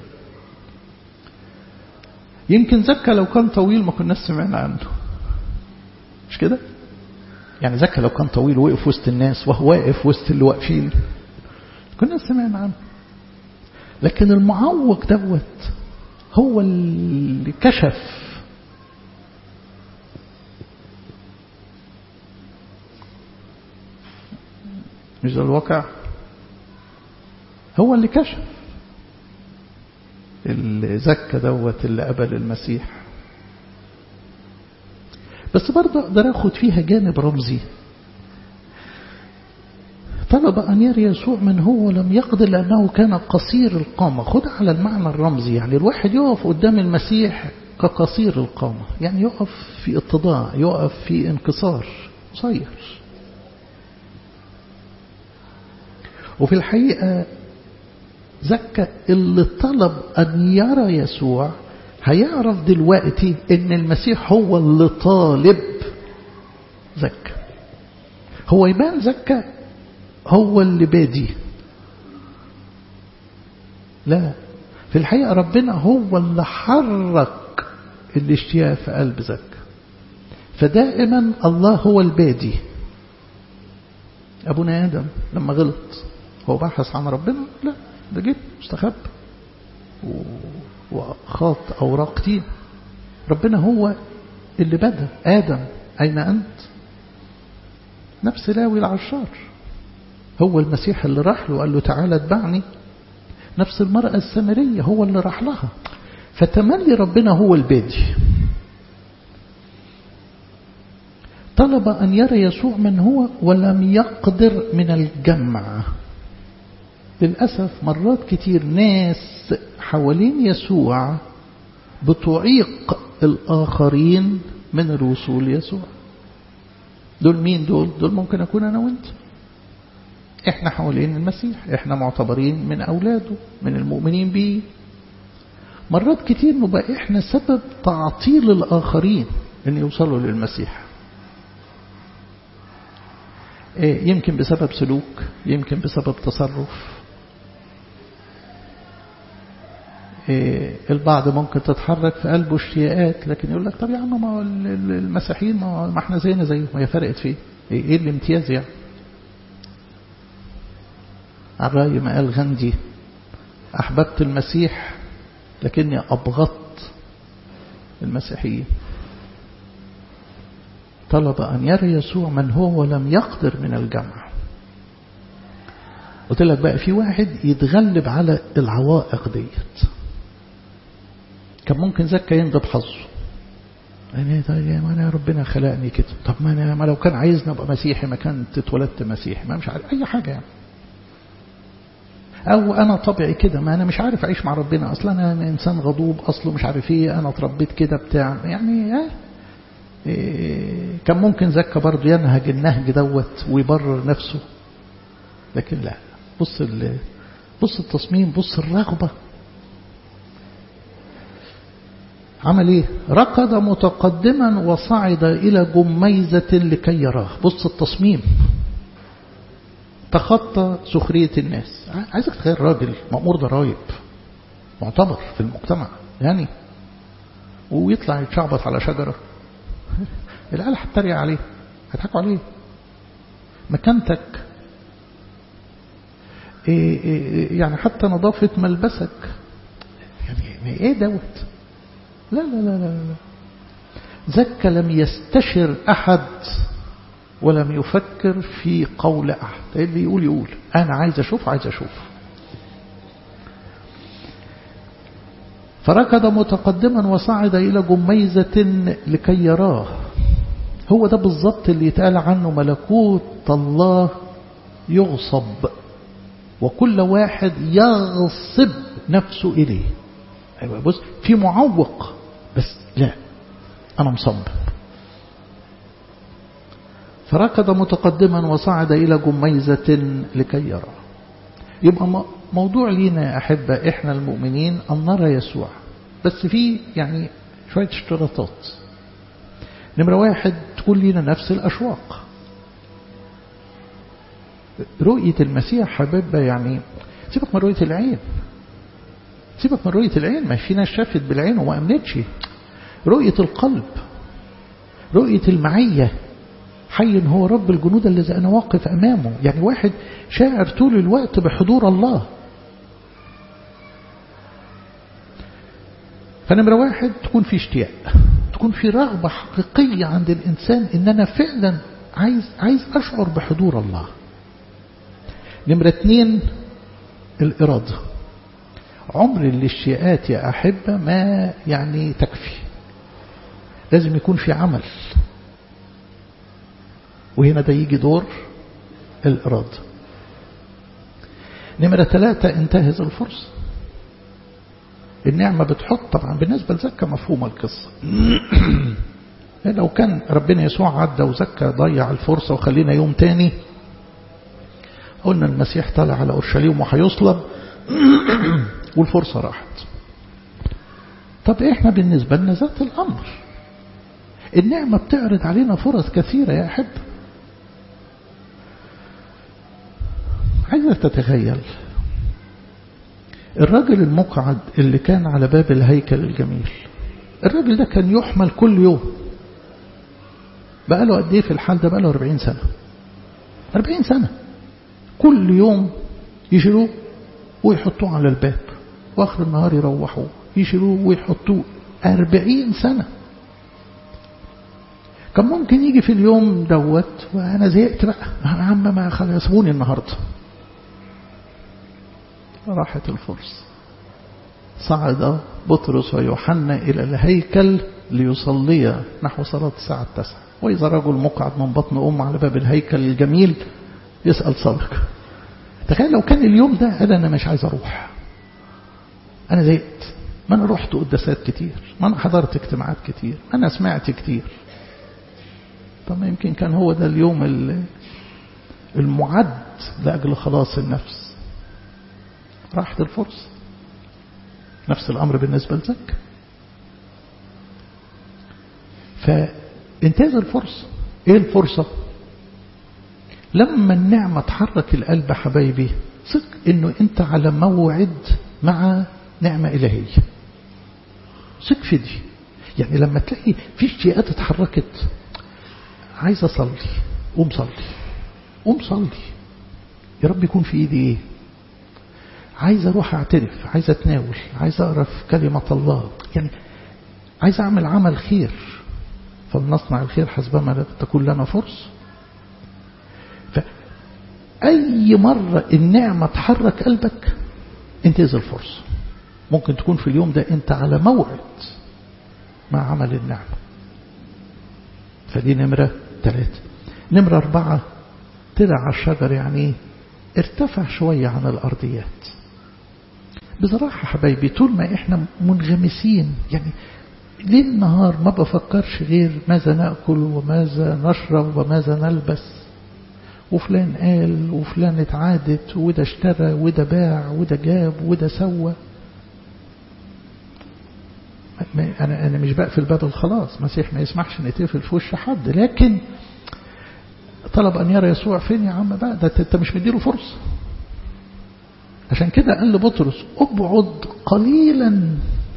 يمكن زكى لو كان طويل ما كناش سمعنا عنه مش كده يعني زكى لو كان طويل وقف وسط الناس وهو واقف وسط اللي واقفين كنا سمعنا عنه لكن المعوق دوت هو اللي كشف مش ده الواقع هو اللي كشف اللي زكى دوت اللي قبل المسيح بس برضه اقدر اخد فيها جانب رمزي طلب أن يرى يسوع من هو لم يقدر لأنه كان قصير القامة خد على المعنى الرمزي يعني الواحد يقف قدام المسيح كقصير القامة يعني يقف في اتضاع يقف في انكسار قصير وفي الحقيقة زكى اللي طلب أن يرى يسوع هيعرف دلوقتي ان المسيح هو اللي طالب زكى هو يبان زكى هو اللي بادي لا في الحقيقة ربنا هو اللي حرك الاشتياق في قلب زكا فدائما الله هو البادي أبونا آدم لما غلط هو بحث عن ربنا لا ده جه مستخبى وخاط أوراق كتير ربنا هو اللي بدأ آدم أين أنت نفس لاوي العشار هو المسيح اللي راح له قال له تعالى اتبعني نفس المرأة السامرية هو اللي راح لها فتملي ربنا هو البادي طلب أن يرى يسوع من هو ولم يقدر من الجمع للأسف مرات كتير ناس حوالين يسوع بتعيق الآخرين من الوصول يسوع دول مين دول دول ممكن أكون أنا وانت احنا حوالين المسيح احنا معتبرين من أولاده من المؤمنين به مرات كتير نبقى احنا سبب تعطيل الآخرين ان يوصلوا للمسيح يمكن بسبب سلوك يمكن بسبب تصرف البعض ممكن تتحرك في قلبه اشتياقات لكن يقول لك طب يا عم ما المسيحيين ما احنا زينا زيهم هي فرقت فيه ايه الامتياز يعني على الرأي ما قال غندي أحببت المسيح لكني أبغضت المسيحيين طلب أن يرى يسوع من هو ولم يقدر من الجمع قلت لك بقى في واحد يتغلب على العوائق ديت كان ممكن زكا ينضب حظه يعني طيب ما انا ربنا خلقني كده طب ما انا ما لو كان عايزني ابقى مسيحي ما كنت اتولدت مسيحي ما مش عارف اي حاجه يعني او انا طبيعي كده ما انا مش عارف اعيش مع ربنا اصلا انا انسان غضوب اصله مش عارف ايه انا اتربيت كده بتاع يعني إيه كان ممكن زكا برضه ينهج النهج دوت ويبرر نفسه لكن لا بص بص التصميم بص الرغبة عمل ايه ركض متقدما وصعد إلى جميزة لكي يراه بص التصميم تخطى سخرية الناس عايزك تخيل راجل مأمور ضرايب معتبر في المجتمع يعني ويطلع يتشعبط على شجرة العيال هتتريق عليه هيضحكوا عليه مكانتك إيه إيه يعني حتى نظافة ملبسك يعني ايه دوت لا لا لا لا لا زكى لم يستشر أحد ولم يفكر في قول أحد اللي يقول يقول أنا عايز أشوف عايز أشوف فركض متقدما وصعد إلى جميزة لكي يراه هو ده بالظبط اللي يتقال عنه ملكوت الله يغصب وكل واحد يغصب نفسه إليه أيوة بص في معوق بس لا أنا مصمم فركض متقدما وصعد إلى جميزة لكي يرى يبقى موضوع لينا يا أحبة إحنا المؤمنين أن نرى يسوع بس في يعني شوية اشتراطات نمرة واحد تكون لينا نفس الأشواق رؤية المسيح حبيبة يعني سيبك من رؤية العين سيبك من رؤية العين ما في ناس شافت بالعين وما أمنتش رؤية القلب رؤية المعية حي هو رب الجنود الذي أنا واقف أمامه يعني واحد شاعر طول الوقت بحضور الله فنمرة واحد تكون في اشتياق تكون في رغبة حقيقية عند الإنسان إن أنا فعلا عايز عايز أشعر بحضور الله نمرة اتنين الإرادة عمر الاشتياقات يا أحبة ما يعني تكفي لازم يكون في عمل وهنا ده يجي دور الإرادة نمرة ثلاثة انتهز الفرصة النعمة بتحط طبعا بالنسبة لزكا مفهومة القصة لو كان ربنا يسوع عدى وزكا ضيع الفرصة وخلينا يوم تاني قلنا المسيح طلع على أورشليم وهيصلب والفرصة راحت طب احنا بالنسبة لنا ذات الأمر النعمة بتعرض علينا فرص كثيرة يا أحب عايزك تتخيل الراجل المقعد اللي كان على باب الهيكل الجميل الراجل ده كان يحمل كل يوم بقى له قد ايه في الحال ده بقى له 40 سنة 40 سنة كل يوم يشيلوه ويحطوه على الباب واخر النهار يروحوه يشيلوه ويحطوه 40 سنة كان ممكن يجي في اليوم دوت وانا زهقت بقى يا عم ما خلصوني النهارده راحت الفرصة صعد بطرس ويوحنا إلى الهيكل ليصليا نحو صلاة الساعة التاسعة وإذا رجل مقعد من بطن أم على باب الهيكل الجميل يسأل صدق تخيل لو كان اليوم ده أنا أنا مش عايز أروح أنا زهقت ما أنا رحت قداسات كتير ما أنا حضرت اجتماعات كتير ما أنا سمعت كتير طب ما يمكن كان هو ده اليوم المعد لأجل خلاص النفس راحت الفرصة نفس الأمر بالنسبة لزك فانتهز الفرصة ايه الفرصة لما النعمة تحرك القلب حبايبي صدق انه انت على موعد مع نعمة إلهية صدق في دي يعني لما تلاقي في اشتياقات اتحركت عايز اصلي قوم صلي قوم صلي يا رب يكون في ايدي ايه عايز اروح اعترف عايز اتناول عايز اقرا في كلمه الله يعني عايز اعمل عمل خير فلنصنع الخير حسبما تكون لنا فرصه فاي مره النعمه تحرك قلبك انتهز الفرصه ممكن تكون في اليوم ده انت على موعد مع عمل النعمه فدي نمره ثلاثه نمره اربعه طلع على الشجر يعني ارتفع شويه عن الارضيات بصراحة حبايبي طول ما احنا منغمسين يعني ليل نهار ما بفكرش غير ماذا نأكل وماذا نشرب وماذا نلبس وفلان قال وفلان اتعادت وده اشترى وده باع وده جاب وده سوى أنا أنا مش بقفل باب الخلاص مسيح ما يسمحش نتقفل في وش حد لكن طلب أن يرى يسوع فين يا عم بقى ده أنت مش مديله فرصة عشان كده قال لبطرس ابعد قليلا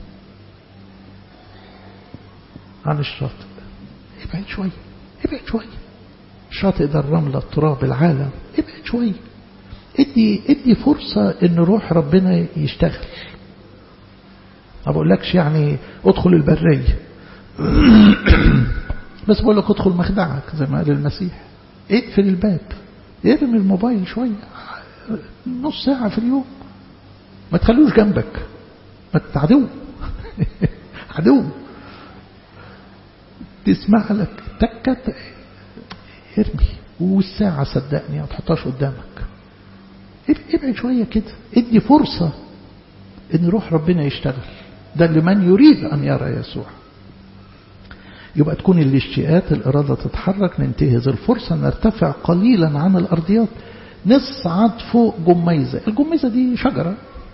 عن الشاطئ ابعد شوية ابعد شوية الشاطئ ده الرملة التراب العالم ابعد شوية ادي ادي فرصة ان روح ربنا يشتغل ما بقولكش يعني ادخل البرية بس بقول لك ادخل مخدعك زي ما قال المسيح اقفل الباب ارمي الموبايل شوية نص ساعة في اليوم ما تخلوش جنبك ما عدو عدو تسمع لك تكة ارمي والساعة صدقني ما تحطهاش قدامك ابعد شوية كده ادي فرصة ان روح ربنا يشتغل ده لمن يريد ان يرى يسوع يبقى تكون الاشتياقات الإرادة تتحرك ننتهز الفرصة نرتفع قليلا عن الأرضيات نصعد فوق جميزة الجميزة دي شجرة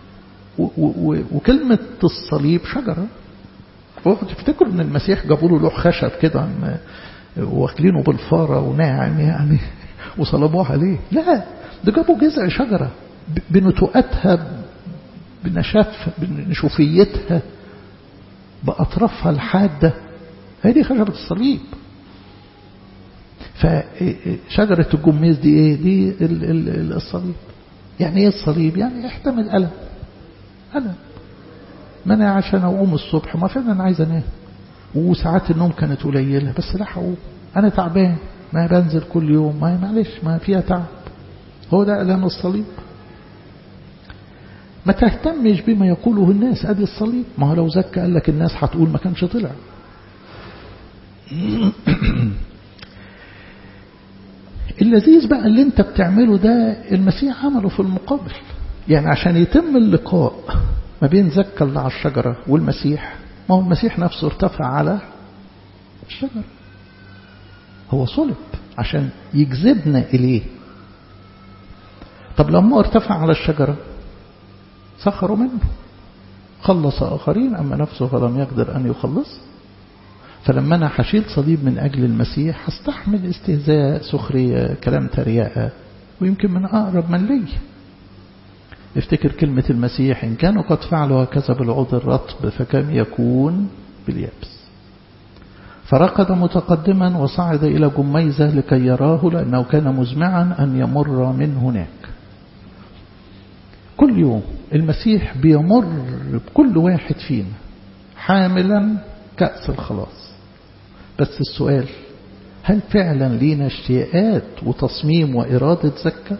وكلمة الصليب شجرة تفتكروا ان المسيح جابوا له لوح خشب كده واكلينه بالفارة وناعم يعني وصلبوه عليه لا ده جابوا جذع شجرة بنتوءاتها بنشاف بنشوفيتها بأطرافها الحادة هي دي خشبة الصليب فشجرة الجميز دي ايه دي ال ال الصليب يعني ايه الصليب يعني احتمل ألم ألم ما أنا عشان أقوم الصبح ما فعلا أنا عايز أنام وساعات النوم كانت قليلة بس لا هقوم أنا تعبان ما بنزل كل يوم ما معلش ما فيها تعب هو ده ألم الصليب ما تهتمش بما يقوله الناس أدي الصليب ما هو لو زكى قال لك الناس هتقول ما كانش طلع اللذيذ بقى اللي انت بتعمله ده المسيح عمله في المقابل يعني عشان يتم اللقاء ما بين زكا اللي على الشجرة والمسيح ما هو المسيح نفسه ارتفع على الشجرة هو صلب عشان يجذبنا إليه طب لما ارتفع على الشجرة سخروا منه خلص آخرين أما نفسه فلم يقدر أن يخلص فلما أنا حشيل صليب من أجل المسيح هستحمل استهزاء سخرية كلام ترياء ويمكن من أقرب من لي افتكر كلمة المسيح إن كانوا قد فعلوا هكذا بالعود الرطب فكم يكون باليابس فركض متقدما وصعد إلى جميزة لكي يراه لأنه كان مزمعا أن يمر من هناك كل يوم المسيح بيمر بكل واحد فينا حاملا كأس الخلاص بس السؤال هل فعلا لينا اشتياقات وتصميم وإرادة زكاة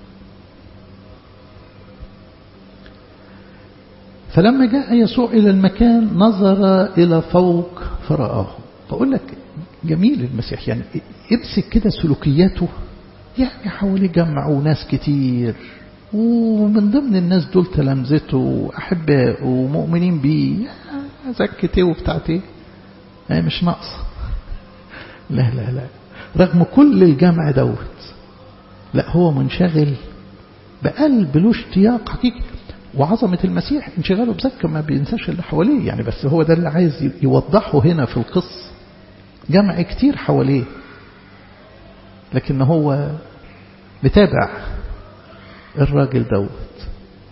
فلما جاء يسوع إلى المكان نظر إلى فوق فرآه بقول لك جميل المسيح يعني امسك كده سلوكياته يعني حواليه جمعوا ناس كتير ومن ضمن الناس دول تلامذته وأحباء ومؤمنين بيه زكت ايه وبتاعت ايه يعني مش ناقصة لا لا لا رغم كل الجمع دوت لا هو منشغل بقلب له اشتياق حقيقي وعظمة المسيح انشغاله بزكة ما بينساش اللي حواليه يعني بس هو ده اللي عايز يوضحه هنا في القصة جمع كتير حواليه لكن هو متابع الراجل دوت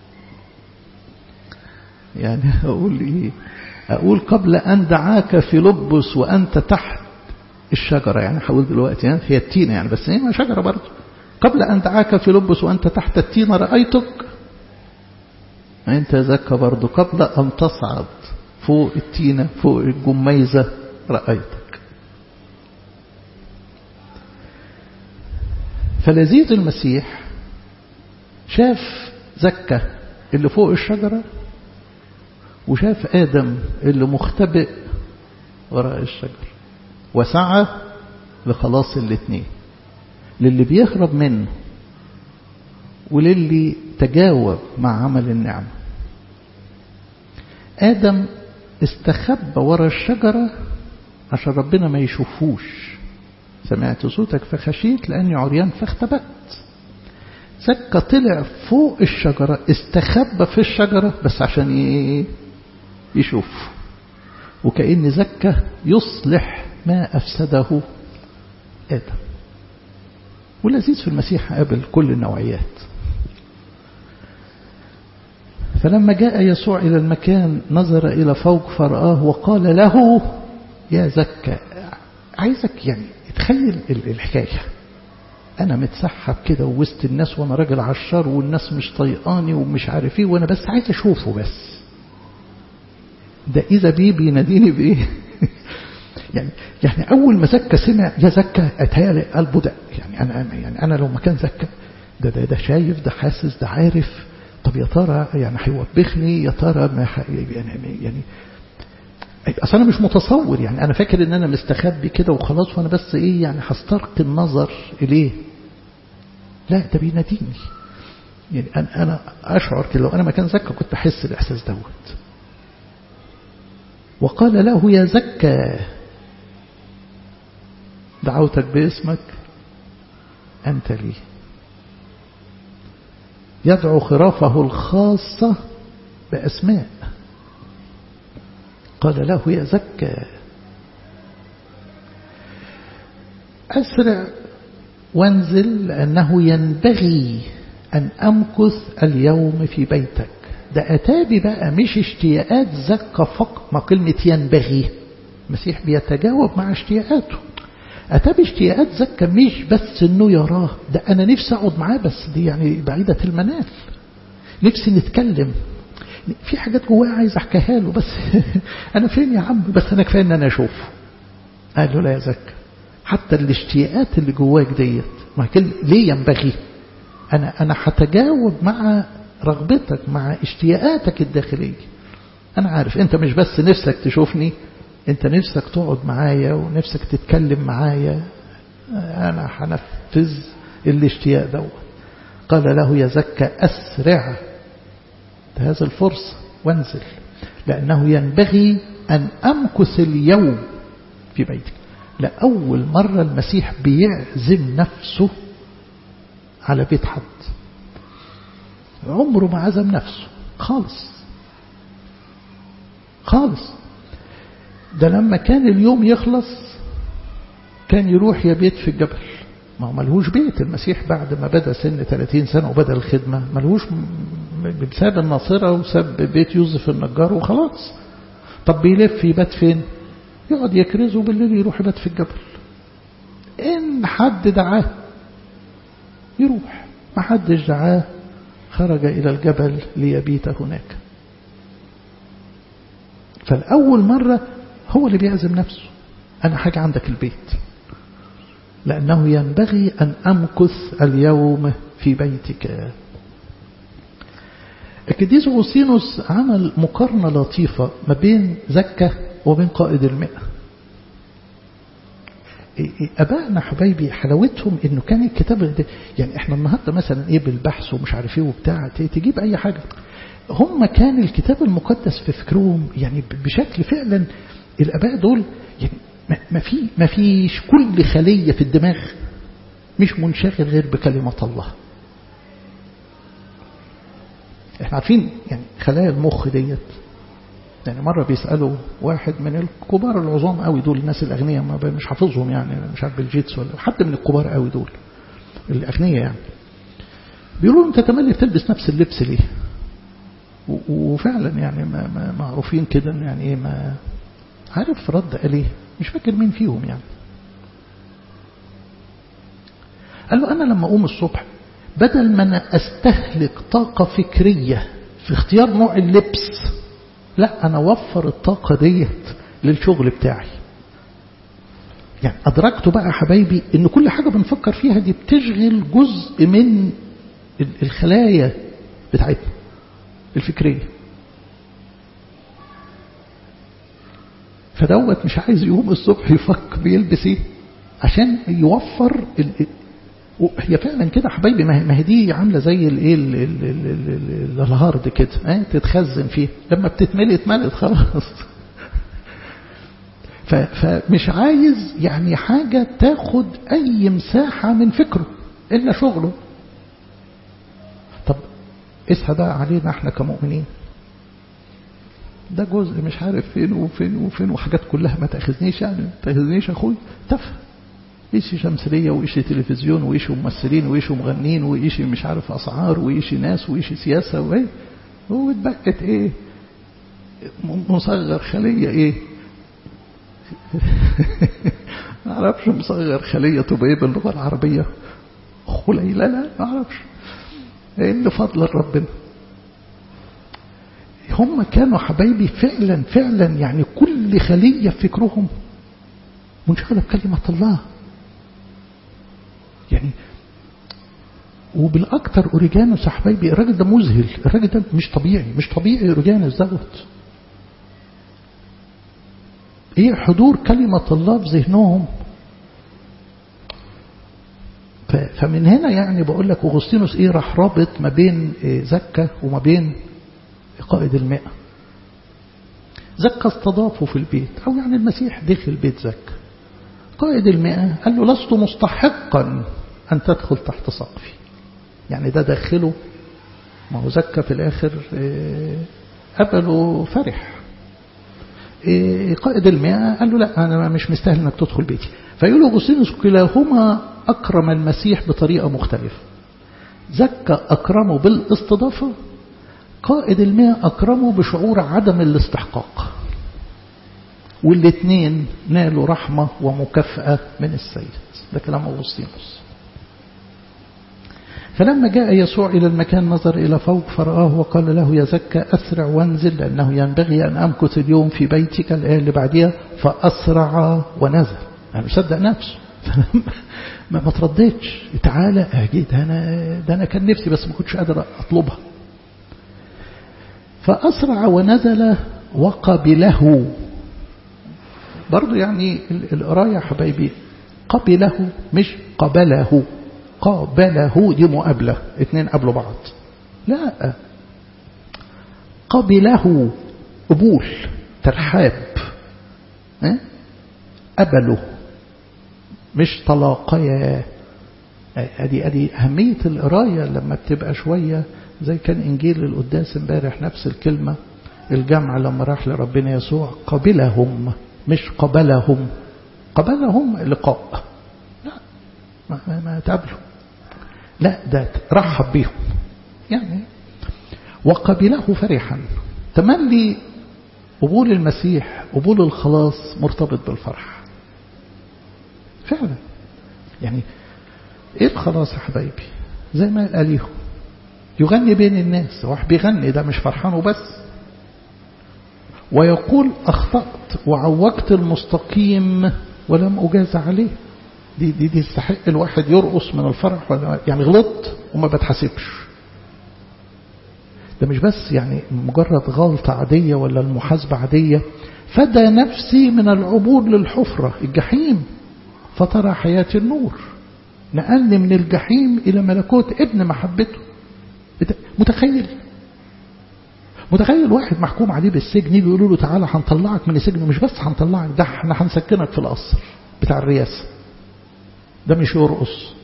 يعني أقول إيه أقول قبل أن دعاك في لبس وأنت تحت الشجرة يعني حاول دلوقتي يعني هي التينة يعني بس هي شجرة برضه قبل أن دعاك في لبس وأنت تحت التينة رأيتك أنت زكى برضه قبل أن تصعد فوق التينة فوق الجميزة رأيتك فلذيذ المسيح شاف زكى اللي فوق الشجرة وشاف آدم اللي مختبئ وراء الشجر وسعى لخلاص الاثنين للي بيهرب منه وللي تجاوب مع عمل النعمة آدم استخبى ورا الشجرة عشان ربنا ما يشوفوش سمعت صوتك فخشيت لأني عريان فاختبأت زكى طلع فوق الشجرة استخبى في الشجرة بس عشان يشوف وكأن زكى يصلح ما أفسده آدم واللذيذ في المسيح قابل كل النوعيات فلما جاء يسوع إلى المكان نظر إلى فوق فرآه وقال له يا زكى عايزك يعني تخيل الحكاية أنا متسحب كده ووسط الناس وأنا راجل عشار والناس مش طيقاني ومش عارف إيه وأنا بس عايز أشوفه بس ده إذا بيه بيناديني بإيه يعني يعني أول ما زكى سمع يا زكى أتهيألي قلبه ده يعني أنا يعني أنا لو مكان زكى ده ده ده شايف ده حاسس ده عارف طب يا ترى يعني هيوبخني يا ترى ما يعني يعني اصل انا مش متصور يعني انا فاكر ان انا مستخبي كده وخلاص وانا بس ايه يعني هسترقي النظر اليه لا ده بيناديني يعني انا انا اشعر كده لو انا مكان زكى كنت احس الاحساس دوت وقال له يا زكى دعوتك باسمك انت لي يدعو خرافه الخاصة بأسماء قال له يا زكى أسرع وانزل لأنه ينبغي أن أمكث اليوم في بيتك ده أتابي بقى مش اشتياقات زكى فقط ما كلمة ينبغي المسيح بيتجاوب مع اشتياقاته أتابي اشتياقات زكى مش بس انه يراه ده أنا نفسي أقعد معاه بس دي يعني بعيدة المنال نفسي نتكلم في حاجات جواه عايز احكيها له بس انا فين يا عم بس انا كفايه ان انا اشوفه قال له لا يا زكى حتى الاشتياقات اللي جواك ديت ما كل ليه ينبغي انا انا هتجاوب مع رغبتك مع اشتياقاتك الداخليه انا عارف انت مش بس نفسك تشوفني انت نفسك تقعد معايا ونفسك تتكلم معايا انا هنفذ الاشتياق دوت قال له يا زكى اسرع هذه الفرصة وانزل لأنه ينبغي أن أمكث اليوم في بيتك لأول مرة المسيح بيعزم نفسه على بيت حد عمره ما عزم نفسه خالص خالص ده لما كان اليوم يخلص كان يروح يا بيت في الجبل ما هو ملهوش بيت المسيح بعد ما بدأ سن 30 سنة وبدأ الخدمة ملهوش ساب الناصرة وساب بيت يوسف النجار وخلاص طب بيلف يبات فين يقعد يكرز وبالليل يروح يبات في الجبل إن حد دعاه يروح ما حدش دعاه خرج إلى الجبل ليبيت هناك فالأول مرة هو اللي بيعزم نفسه أنا حاجة عندك البيت لأنه ينبغي أن أمكث اليوم في بيتك القديس أغسطينوس عمل مقارنة لطيفة ما بين زكة وبين قائد المئة أبائنا حبايبي حلاوتهم إنه كان الكتاب ده يعني إحنا النهاردة مثلا إيه بالبحث ومش عارف إيه وبتاع تجيب أي حاجة هم كان الكتاب المقدس في فكرهم يعني بشكل فعلا الآباء دول يعني ما في ما فيش كل خلية في الدماغ مش منشغل غير بكلمة الله احنا عارفين يعني خلايا المخ ديت يعني مرة بيسألوا واحد من الكبار العظام قوي دول الناس الأغنياء ما مش حافظهم يعني مش عارف بالجيتس ولا حد من الكبار قوي دول الأغنياء يعني بيقولوا انت تملي تلبس نفس اللبس ليه وفعلا يعني ما ما معروفين كده يعني ايه ما عارف رد قال ايه مش فاكر مين فيهم يعني قال له أنا لما أقوم الصبح بدل ما أنا أستهلك طاقة فكرية في اختيار نوع اللبس لا أنا أوفر الطاقة ديت للشغل بتاعي يعني أدركته بقى حبايبي إن كل حاجة بنفكر فيها دي بتشغل جزء من الخلايا بتاعتنا الفكرية فدوت مش عايز يقوم الصبح يفك بيلبس ايه عشان يوفر ال... هي فعلا كده حبايبي ما هي دي عامله زي الايه الهارد كده اه تتخزن فيه لما بتتملي اتملت خلاص فمش عايز يعني حاجه تاخد اي مساحه من فكره الا شغله طب اسها بقى علينا احنا كمؤمنين ده جزء مش عارف فين وفين وفين وحاجات كلها ما تاخذنيش يعني ما تاخذنيش اخوي تفهم ايش شمسريه وايش تلفزيون وايش ممثلين وايش مغنين وايش مش عارف اسعار وايش ناس وايش سياسه وايه واتبقت ايه مصغر خليه ايه ما اعرفش مصغر خليه تبقى ايه باللغه العربيه خليله لا ما اعرفش ايه فضل ربنا هم كانوا حبايبي فعلا فعلا يعني كل خليه في فكرهم منشغله بكلمه الله يعني وبالاكثر اوريجانوس يا حبايبي الراجل ده مذهل الراجل ده مش طبيعي مش طبيعي اوريجانوس دوت ايه حضور كلمة الله في ذهنهم فمن هنا يعني بقول لك أغسطينوس ايه راح رابط ما بين زكا وما بين قائد المئة زكا استضافه في البيت أو يعني المسيح دخل بيت زكا قائد المئة قال له لست مستحقا أن تدخل تحت سقفي يعني ده داخله ما هو زكى في الآخر قبله فرح قائد المئة قال له لا أنا مش مستاهل أنك تدخل بيتي فيقول له أغسطينوس كلاهما أكرم المسيح بطريقة مختلفة زكى أكرمه بالاستضافة قائد المئة أكرمه بشعور عدم الاستحقاق والاثنين نالوا رحمة ومكافأة من السيد ده كلام أغسطينوس فلما جاء يسوع إلى المكان نظر إلى فوق فرآه وقال له يا زكى أسرع وانزل لأنه ينبغي أن أمكث اليوم في بيتك الآية اللي بعديها فأسرع ونزل يعني مصدق نفسه ما ما ترددش تعالى أجي ده أنا, ده أنا كان نفسي بس ما كنتش قادر أطلبها فأسرع ونزل وقبله برضو يعني القراية حبايبي قبله مش قبله قابله دي مقابلة اتنين قبلوا بعض لا قبله قبول ترحاب قبله مش تلاقيا ادي ادي اهميه القرايه لما بتبقى شويه زي كان انجيل القداس امبارح نفس الكلمه الجمع لما راح لربنا يسوع قبلهم مش قبلهم قبلهم لقاء لا ما, ما تقابلوا لا ده رحب بيهم يعني وقبله فرحا تملي قبول المسيح قبول الخلاص مرتبط بالفرح فعلا يعني ايه الخلاص يا حبايبي زي ما قال ليهم يغني بين الناس واحد بيغني ده مش فرحان وبس ويقول أخطأت وعوجت المستقيم ولم أجاز عليه دي دي دي يستحق الواحد يرقص من الفرح ولا يعني غلطت وما بتحاسبش ده مش بس يعني مجرد غلطة عادية ولا المحاسبة عادية فدى نفسي من العبور للحفرة الجحيم فترى حياة النور نقلني من الجحيم إلى ملكوت ابن محبته متخيل متخيل واحد محكوم عليه بالسجن يجي يقولوا له تعالى هنطلعك من السجن مش بس هنطلعك ده احنا هنسكنك في القصر بتاع الرئاسة ده مش يرقص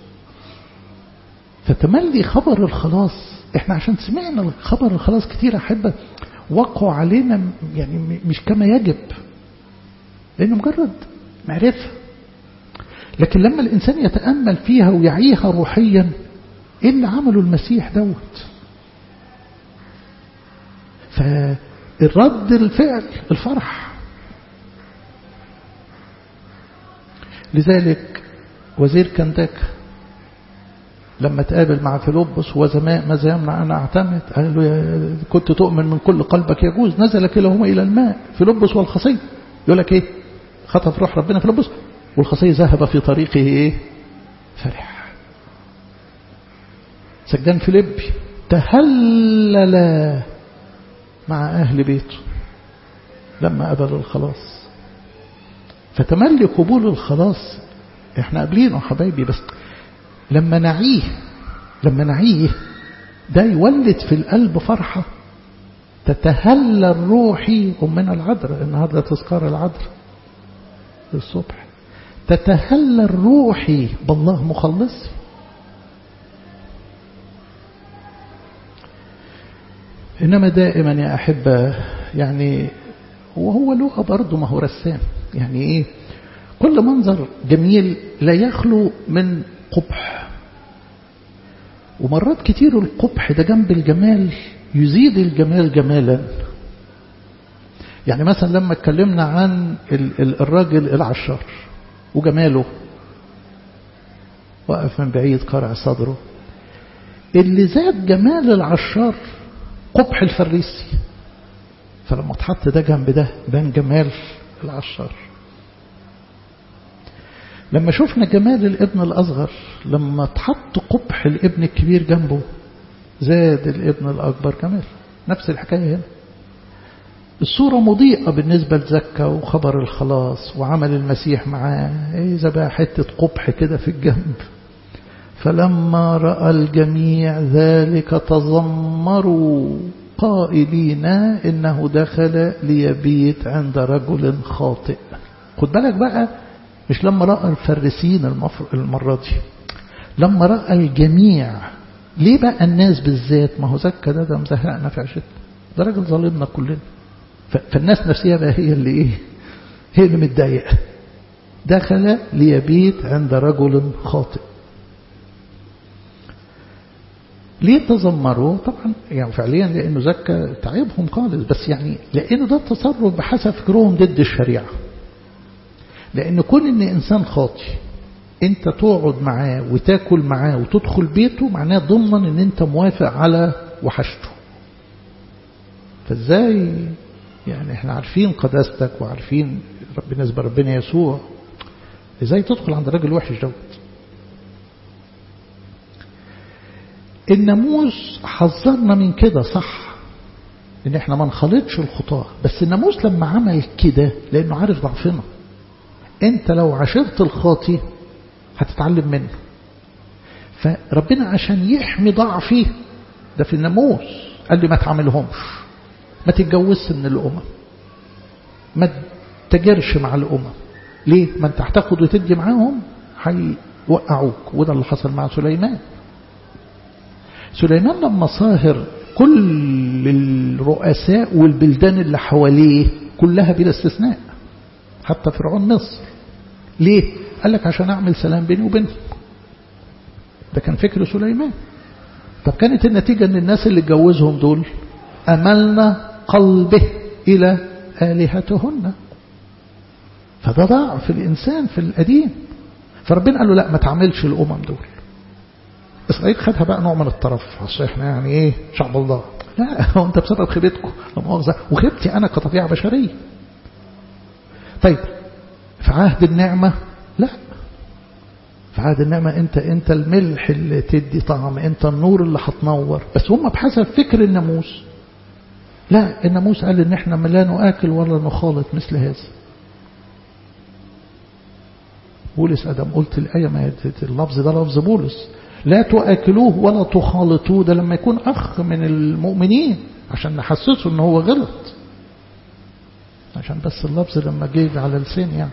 فتملي خبر الخلاص احنا عشان سمعنا خبر الخلاص كتير احبه وقعوا علينا يعني مش كما يجب لانه مجرد معرفه لكن لما الانسان يتامل فيها ويعيها روحيا ايه اللي عمله المسيح دوت فالرد الفعل الفرح لذلك وزير كنداكا لما تقابل مع فيلبس وزماء ماذا يمنع أن أعتمد قال له يا كنت تؤمن من كل قلبك يجوز نزل كلاهما إلى الماء فيلبس والخصي يقول لك إيه خطف روح ربنا فيلبس والخصي ذهب في طريقه إيه فرح سجان فيلبي تهلل مع أهل بيته لما قبل الخلاص فتملي قبول الخلاص احنا قابلينه حبايبي بس لما نعيه لما نعيه ده يولد في القلب فرحة تتهلى الروحي أمنا العذراء النهاردة تذكار العذراء الصبح تتهلى الروحي بالله مخلصي إنما دائما يا أحبة يعني وهو له برضه ما هو رسام يعني إيه كل منظر جميل لا يخلو من قبح ومرات كتير القبح ده جنب الجمال يزيد الجمال جمالا يعني مثلا لما اتكلمنا عن الراجل العشار وجماله وقف من بعيد قرع صدره اللي زاد جمال العشار قبح الفريسي فلما اتحط ده جنب ده بان جمال العشار لما شفنا جمال الابن الأصغر لما اتحط قبح الابن الكبير جنبه زاد الابن الأكبر جمال نفس الحكاية هنا الصورة مضيئة بالنسبة لزكا وخبر الخلاص وعمل المسيح معاه إذا بقى حتة قبح كده في الجنب فلما رأى الجميع ذلك تذمروا قائلين إنه دخل ليبيت عند رجل خاطئ خد بالك بقى مش لما رأى الفرسين المرة دي لما رأى الجميع ليه بقى الناس بالذات ما هو زكا ده ده مزهقنا في عشتنا ده راجل ظالمنا كلنا فالناس نفسها بقى هي اللي ايه هي اللي متضايقه دخل ليبيت عند رجل خاطئ ليه تذمروا طبعا يعني فعليا لانه زكى تعبهم خالص بس يعني لانه ده تصرف بحسب فكرهم ضد الشريعه لأن كون إن إنسان خاطي أنت تقعد معاه وتاكل معاه وتدخل بيته معناه ضمن إن أنت موافق على وحشته فإزاي يعني إحنا عارفين قداستك وعارفين بالنسبة ربنا يسوع إزاي تدخل عند راجل وحش دوت الناموس حذرنا من كده صح ان احنا ما نخلطش الخطاه بس الناموس لما عمل كده لانه عارف ضعفنا انت لو عاشرت الخاطي هتتعلم منه فربنا عشان يحمي ضعفي ده في الناموس قال لي ما تعملهمش ما تتجوزش من الامم ما تجرش مع الامم ليه ما انت هتاخد وتدي معاهم هيوقعوك وده اللي حصل مع سليمان سليمان لما صاهر كل الرؤساء والبلدان اللي حواليه كلها بلا استثناء حتى فرعون مصر ليه قال لك عشان أعمل سلام بيني وبينهم ده كان فكر سليمان طب كانت النتيجة ان الناس اللي اتجوزهم دول أملنا قلبه إلى آلهتهن فده ضعف الإنسان في القديم فربنا قال له لا ما تعملش الأمم دول إسرائيل خدها بقى نوع من الترف عشان احنا يعني ايه شعب الله لا هو انت بسبب خيبتكم لا مؤاخذة وخيبتي انا كطبيعة بشرية طيب في عهد النعمة لا في عهد النعمة انت انت الملح اللي تدي طعم انت النور اللي هتنور بس هم بحسب فكر الناموس لا الناموس قال ان احنا لا نؤكل ولا نخالط مثل هذا بولس ادم قلت الايه ما اللفظ ده لفظ بولس لا تؤكلوه ولا تخالطوه ده لما يكون اخ من المؤمنين عشان نحسسه ان هو غلط عشان بس اللفظ لما جه على لسان يعني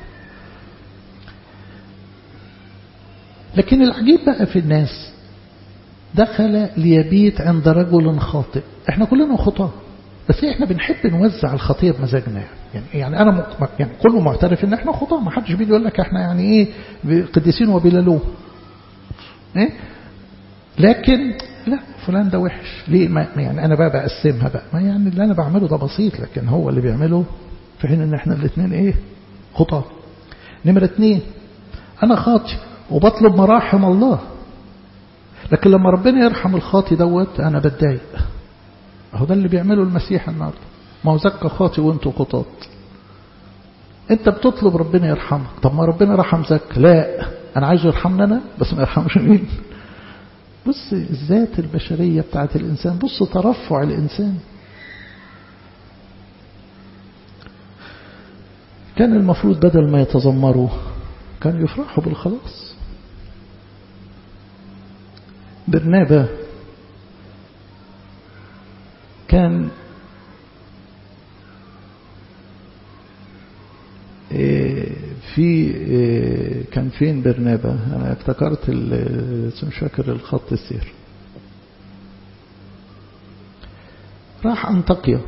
لكن العجيب بقى في الناس دخل ليبيت عند رجل خاطئ احنا كلنا خطاه بس احنا بنحب نوزع الخطيه بمزاجنا يعني يعني انا م... يعني كله معترف ان احنا خطاه ما حدش بيجي يقول لك احنا يعني ايه قديسين وبلا لوم ايه لكن لا فلان ده وحش ليه ما يعني انا بقى بقسمها بقى ما يعني اللي انا بعمله ده بسيط لكن هو اللي بيعمله في حين ان احنا الاثنين ايه خطاه نمرة اثنين انا خاطي وبطلب مراحم الله لكن لما ربنا يرحم الخاطي دوت انا بتضايق هو ده اللي بيعمله المسيح النهارده ما هو زكى خاطي وانتوا خطاط انت بتطلب ربنا يرحمك طب ما ربنا رحم زكى لا انا عايزه يرحمنا انا بس ما يرحمش مين بص الذات البشرية بتاعت الإنسان بص ترفع الإنسان كان المفروض بدل ما يتذمروا كانوا يفرحوا بالخلاص برنابا كان في كان فين برنابا انا افتكرت مش فاكر الخط السير راح انطاكيا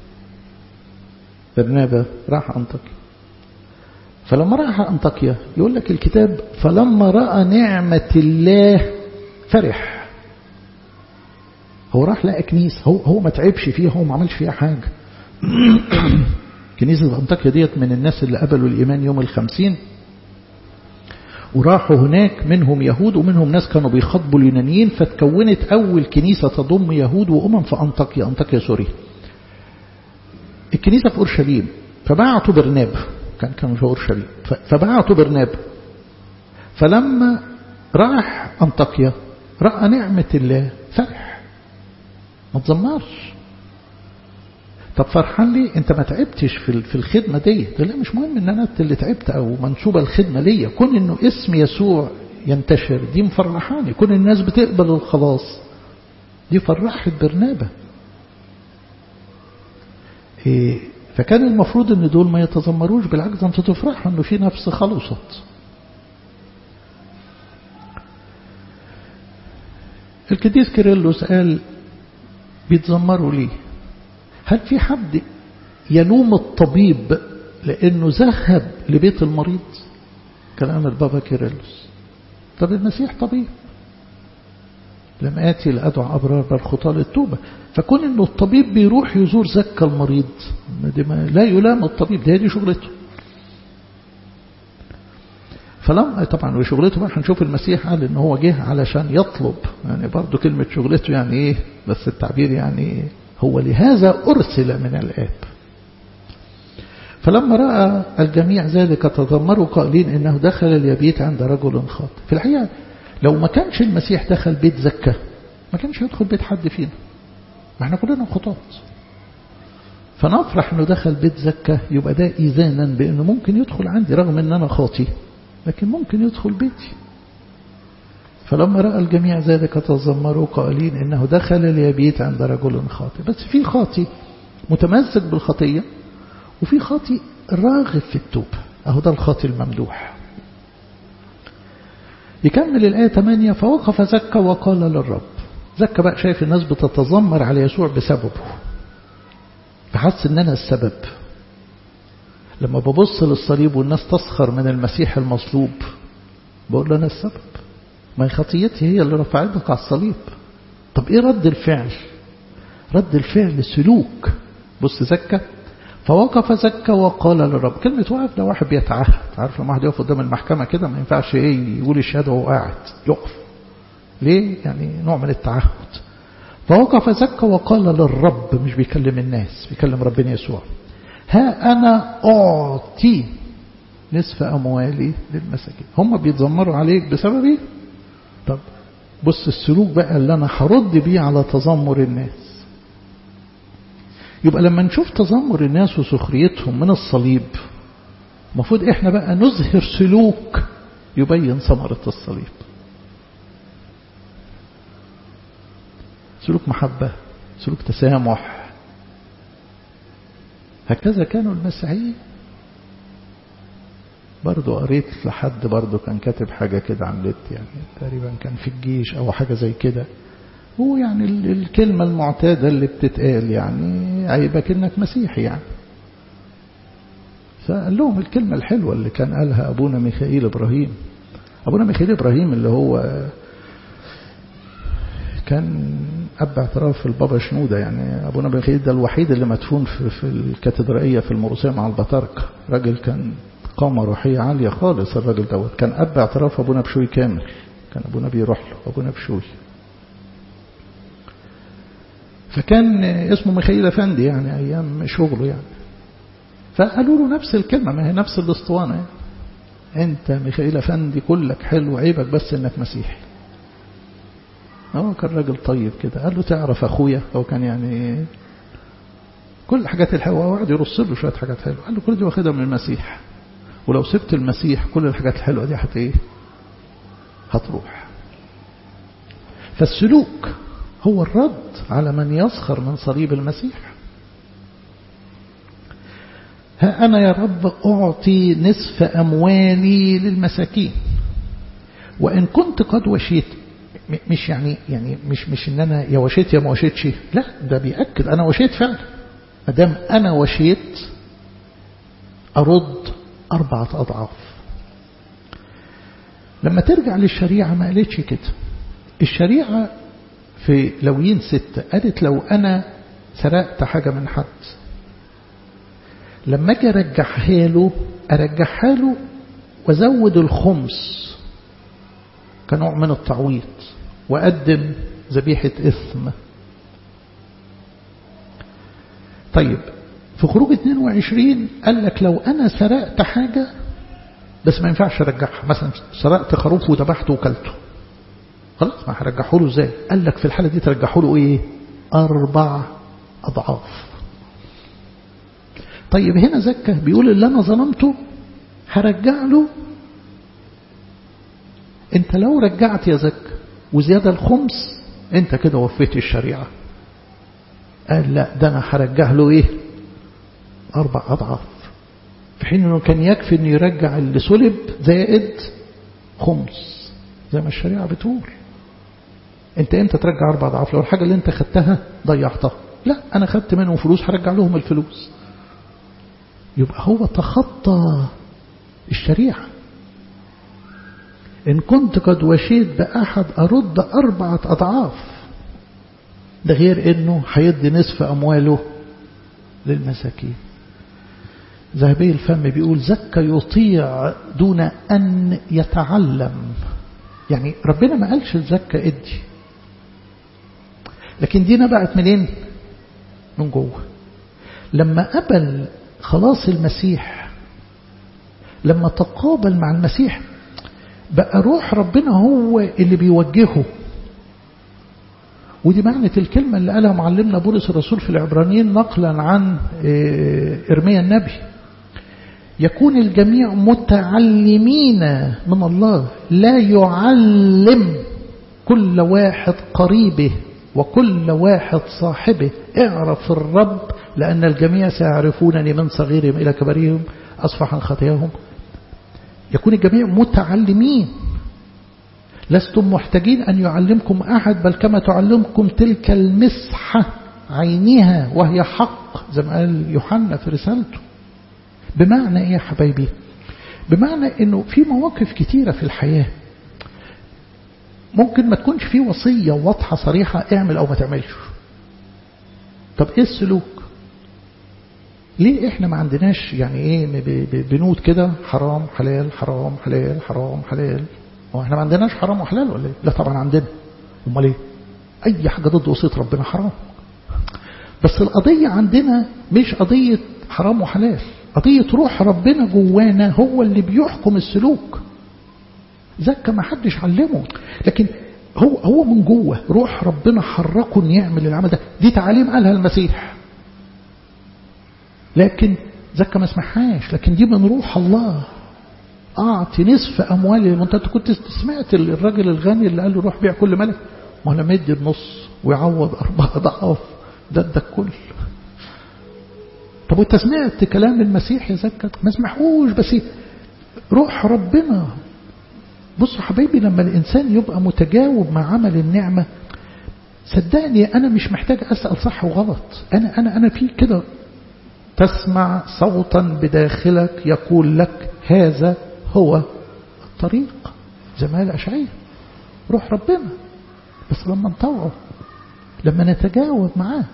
برنابا راح انطاكيا فلما راح انطاكيا يقول لك الكتاب فلما راى نعمه الله فرح هو راح لقى كنيسه هو هو ما تعبش فيها هو ما عملش فيها حاجه كنيسة أنطاكيا ديت من الناس اللي قبلوا الإيمان يوم الخمسين وراحوا هناك منهم يهود ومنهم ناس كانوا بيخاطبوا اليونانيين فتكونت أول كنيسة تضم يهود وأمم في أنطاكيا أنطاكيا سوريا الكنيسة في أورشليم فبعتوا برناب كان كانوا في أورشليم فبعتوا برناب فلما راح أنطاكيا رأى نعمة الله فرح ما تزمرش طب فرحان ليه انت ما تعبتش في في الخدمه دي لا مش مهم ان انا اللي تعبت او منسوبه الخدمه ليا كون انه اسم يسوع ينتشر دي مفرحاني كون الناس بتقبل الخلاص دي فرحت برنابا إيه فكان المفروض ان دول ما يتذمروش بالعكس انت تفرحوا انه في نفس خلصت القديس كيرلس قال بيتذمروا ليه هل في حد يلوم الطبيب لأنه ذهب لبيت المريض كلام البابا كيرلس طب المسيح طبيب لم آتي لأدعى أبرار بل خطى للتوبة فكون أنه الطبيب بيروح يزور زكى المريض لا يلام الطبيب ده دي شغلته فلما طبعا وشغلته بقى هنشوف المسيح قال ان هو جه علشان يطلب يعني برضه كلمة شغلته يعني ايه بس التعبير يعني هو لهذا أرسل من الآب فلما رأى الجميع ذلك تذمروا قائلين إنه دخل اليبيت عند رجل خاطئ في الحقيقة لو ما كانش المسيح دخل بيت زكا ما كانش يدخل بيت حد فينا ما احنا كلنا خطاط فنفرح انه دخل بيت زكا يبقى ده إيذانا بأنه ممكن يدخل عندي رغم ان أنا خاطي لكن ممكن يدخل بيتي فلما رأى الجميع ذلك تذمروا قائلين إنه دخل ليبيت عند رجل خاطئ بس في خاطي متمسك بالخطية وفي خاطي راغب في التوبة أهو ده الخاطي الممدوح يكمل الآية 8 فوقف زكى وقال للرب زكى بقى شايف الناس بتتذمر على يسوع بسببه فحس ان انا السبب لما ببص للصليب والناس تسخر من المسيح المصلوب بقول له انا السبب ما هي خطيتي هي اللي رفعتك على الصليب طب ايه رد الفعل رد الفعل سلوك بص زكى فوقف زكى وقال للرب كلمة وقف ده واحد بيتعهد عارف لما واحد يقف قدام المحكمة كده ما ينفعش ايه يقول الشهادة وهو قاعد يقف ليه يعني نوع من التعهد فوقف زكى وقال للرب مش بيكلم الناس بيكلم ربنا يسوع ها أنا أعطي نصف أموالي للمساكين هم بيتذمروا عليك بسبب ايه طب بص السلوك بقى اللي أنا هرد بيه على تذمر الناس يبقى لما نشوف تذمر الناس وسخريتهم من الصليب المفروض احنا بقى نظهر سلوك يبين ثمرة الصليب سلوك محبة سلوك تسامح هكذا كانوا المسيحيين برضو قريت لحد برضو كان كاتب حاجة كده عن النت يعني تقريبا كان في الجيش أو حاجة زي كده هو يعني الكلمة المعتادة اللي بتتقال يعني عيبك انك مسيحي يعني فقال لهم الكلمة الحلوة اللي كان قالها أبونا ميخائيل إبراهيم أبونا ميخائيل إبراهيم اللي هو كان أب اعتراف البابا شنودة يعني أبونا ميخائيل ده الوحيد اللي مدفون في, في الكاتدرائية في المروسية مع البطاركة راجل كان قامة روحية عالية خالص الراجل دوت كان أب اعتراف أبونا بشوي كامل كان أبونا بيروح له أبونا بشوي فكان اسمه ميخائيل أفندي يعني أيام شغله يعني فقالوا له نفس الكلمة ما هي نفس الاسطوانة يعني. أنت ميخائيل أفندي كلك حلو عيبك بس إنك مسيحي هو كان راجل طيب كده قال له تعرف أخويا هو كان يعني كل الحاجات الحلوة وقعد يرص له شوية حاجات حلوة قال له كل دي واخدها من المسيح ولو سبت المسيح كل الحاجات الحلوة دي هت ايه هتروح فالسلوك هو الرد على من يسخر من صليب المسيح ها أنا يا رب أعطي نصف أموالي للمساكين وإن كنت قد وشيت مش يعني يعني مش مش ان انا يا وشيت يا ما وشيتش لا ده بيأكد انا وشيت فعلا ما دام انا وشيت ارد اربعة اضعاف لما ترجع للشريعة ما قالتش كده الشريعة في لويين ستة قالت لو أنا سرقت حاجة من حد لما أجي أرجعها له أرجعها له وزود الخمس كنوع من التعويض وأقدم ذبيحة إثم طيب في خروج 22 قال لك لو أنا سرقت حاجة بس ما ينفعش أرجعها مثلا سرقت خروف وذبحته وكلته خلاص ما هرجعه له ازاي قال لك في الحالة دي ترجعه له ايه أربع أضعاف طيب هنا زكى بيقول اللي أنا ظلمته هرجع له انت لو رجعت يا زكى وزيادة الخمس انت كده وفيت الشريعة قال لا ده انا هرجع له ايه اربع اضعاف في حين انه كان يكفي انه يرجع اللي سلب زائد خمس زي ما الشريعة بتقول انت امتى ترجع اربع اضعاف لو الحاجة اللي انت خدتها ضيعتها لا انا خدت منهم فلوس هرجع لهم الفلوس يبقى هو تخطى الشريعة إن كنت قد وشيت بأحد أرد أربعة أضعاف ده غير إنه هيدي نصف أمواله للمساكين ذهبي الفم بيقول زكى يطيع دون أن يتعلم يعني ربنا ما قالش الزكى ادي لكن دي نبعت منين من جوه لما قبل خلاص المسيح لما تقابل مع المسيح بقى روح ربنا هو اللي بيوجهه ودي معنى الكلمة اللي قالها معلمنا بولس الرسول في العبرانيين نقلا عن إرميا النبي يكون الجميع متعلمين من الله لا يعلم كل واحد قريبه وكل واحد صاحبه اعرف الرب لأن الجميع سيعرفونني من صغيرهم إلى كبرهم أصفح عن خطاياهم يكون الجميع متعلمين لستم محتاجين أن يعلمكم أحد بل كما تعلمكم تلك المسحة عينها وهي حق زي ما قال يوحنا في رسالته بمعنى إيه يا حبايبي بمعنى أنه في مواقف كتيرة في الحياة ممكن ما تكونش في وصية واضحة صريحة اعمل أو ما تعملش طب ايه السلوك ليه احنا ما عندناش يعني ايه بنود كده حرام حلال حرام حلال حرام حلال هو احنا ما عندناش حرام وحلال ولا ايه لا طبعا عندنا امال ايه اي حاجه ضد وصيه ربنا حرام بس القضيه عندنا مش قضيه حرام وحلال قضيه روح ربنا جوانا هو اللي بيحكم السلوك زكى ما حدش علمه لكن هو هو من جوه روح ربنا حركه ان يعمل العمل ده دي تعاليم قالها المسيح لكن زكى ما سمعهاش لكن دي من روح الله أعطي نصف أموالي وانت كنت سمعت الراجل الغني اللي قال له روح بيع كل ملك ما لما يدي النص ويعوض أربعة أضعاف ده ده الكل طب وانت سمعت كلام المسيح يا زكى ما سمحوش بس روح ربنا بصوا حبايبي لما الإنسان يبقى متجاوب مع عمل النعمة صدقني أنا مش محتاج أسأل صح وغلط أنا أنا أنا في كده تسمع صوتا بداخلك يقول لك هذا هو الطريق زي ما قال أشعية روح ربنا بس لما نطوعه لما نتجاوب معاه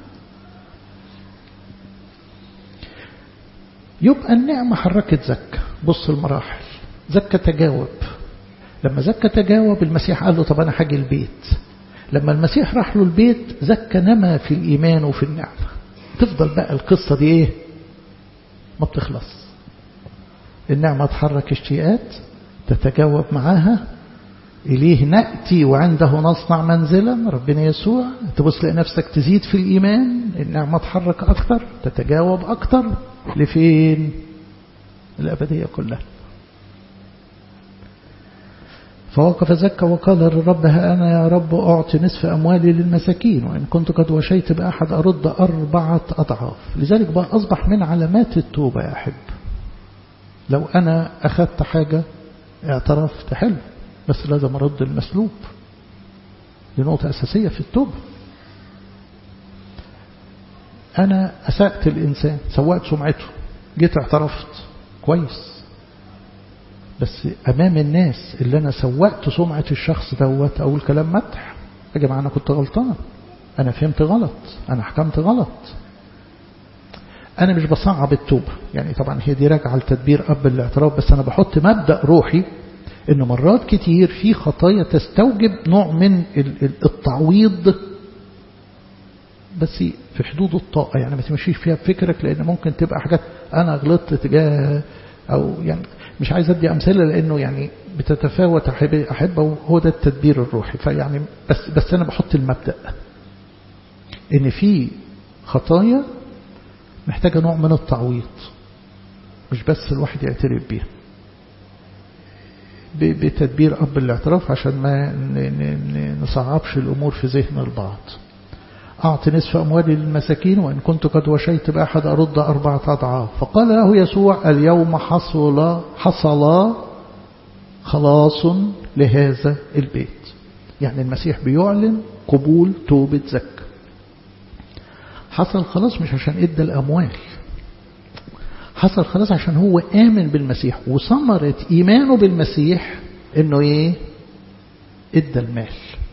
يبقى النعمة حركت زكا بص المراحل زكا تجاوب لما زكا تجاوب المسيح قال له طب أنا حاجي البيت لما المسيح راح له البيت زكا نما في الإيمان وفي النعمة تفضل بقى القصة دي ايه ما بتخلص النعمة تحرك اشتياقات تتجاوب معاها إليه نأتي وعنده نصنع منزلا ربنا يسوع تبص لنفسك تزيد في الإيمان النعمة تحرك أكثر تتجاوب أكثر لفين الأبدية كلها فوقف زكى وقال للرب ها أنا يا رب أعطي نصف أموالي للمساكين وإن كنت قد وشيت بأحد أرد أربعة أضعاف لذلك بقى أصبح من علامات التوبة يا أحب لو أنا أخذت حاجة اعترفت حلو بس لازم أرد المسلوب دي نقطة أساسية في التوبة أنا أسأت الإنسان سوأت سمعته جيت اعترفت كويس بس أمام الناس اللي أنا سوأت سمعة الشخص دوت أقول كلام مدح يا جماعة أنا كنت غلطان أنا فهمت غلط أنا حكمت غلط أنا مش بصعب التوبة يعني طبعا هي دي راجعة لتدبير أب الاعتراف بس أنا بحط مبدأ روحي إن مرات كتير في خطايا تستوجب نوع من التعويض بس في حدود الطاقة يعني ما تمشيش فيها بفكرك لأن ممكن تبقى حاجات أنا غلطت تجاه أو يعني مش عايز أدي أمثلة لأنه يعني بتتفاوت أحبة وهو ده التدبير الروحي فيعني بس بس أنا بحط المبدأ إن في خطايا محتاجة نوع من التعويض مش بس الواحد يعترف بيها بتدبير أب الاعتراف عشان ما نصعبش الأمور في ذهن البعض أعط نصف أموالي للمساكين وإن كنت قد وشيت بأحد أرد أربعة أضعاف فقال له يسوع اليوم حصل حصل خلاص لهذا البيت يعني المسيح بيعلن قبول توبة زكا حصل خلاص مش عشان ادى الأموال حصل خلاص عشان هو آمن بالمسيح وثمرة إيمانه بالمسيح إنه إيه ادى المال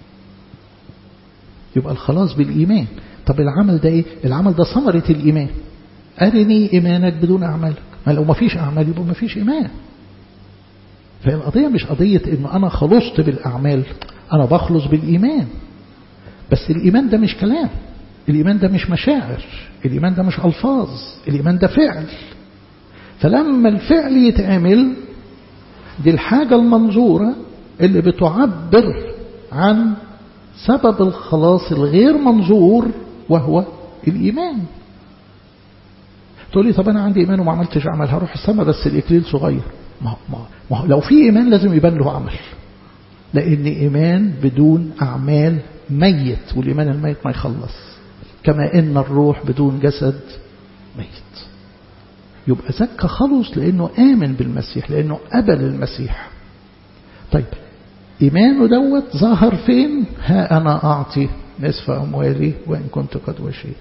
يبقى الخلاص بالإيمان طب العمل ده إيه العمل ده ثمرة الإيمان أرني إيمانك بدون أعمالك ما لو ما فيش أعمال يبقى ما فيش إيمان فالقضية مش قضية إنه أنا خلصت بالأعمال أنا بخلص بالإيمان بس الإيمان ده مش كلام الإيمان ده مش مشاعر الإيمان ده مش ألفاظ الإيمان ده فعل فلما الفعل يتعمل دي الحاجة المنظورة اللي بتعبر عن سبب الخلاص الغير منظور وهو الإيمان تقول لي طب أنا عندي إيمان وما عملتش عمل هروح السماء بس الإكليل صغير ما ما ما لو في إيمان لازم يبان له عمل لأن إيمان بدون أعمال ميت والإيمان الميت ما يخلص كما إن الروح بدون جسد ميت يبقى زكى خلص لأنه آمن بالمسيح لأنه قبل المسيح طيب إيمانه دوت ظهر فين ها أنا أعطي نصف أموالي وإن كنت قد وشيت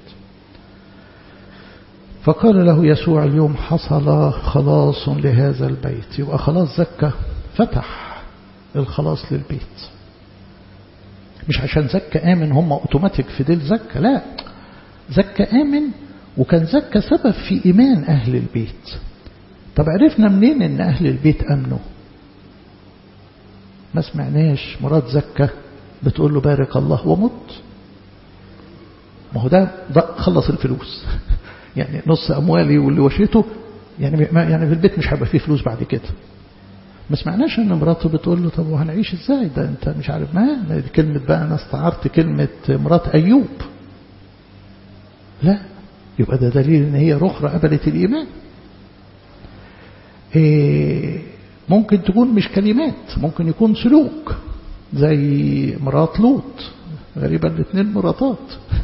فقال له يسوع اليوم حصل خلاص لهذا البيت يبقى خلاص زكى فتح الخلاص للبيت مش عشان زكى آمن هم أوتوماتيك في ديل زكى لا زكى آمن وكان زكى سبب في إيمان أهل البيت طب عرفنا منين ان أهل البيت أمنوا ما سمعناش مرات زكى بتقول له بارك الله ومت ما هو ده, ده خلص الفلوس يعني نص أموالي واللي وشيته يعني يعني في البيت مش هيبقى فيه فلوس بعد كده ما سمعناش ان مراته بتقول له طب وهنعيش ازاي ده انت مش عارف ما كلمة بقى انا استعرت كلمة مرات ايوب لا يبقى ده دليل ان هي رخرة قبلت الايمان إيه ممكن تكون مش كلمات ممكن يكون سلوك زي مرات لوط غريبا الاثنين مراتات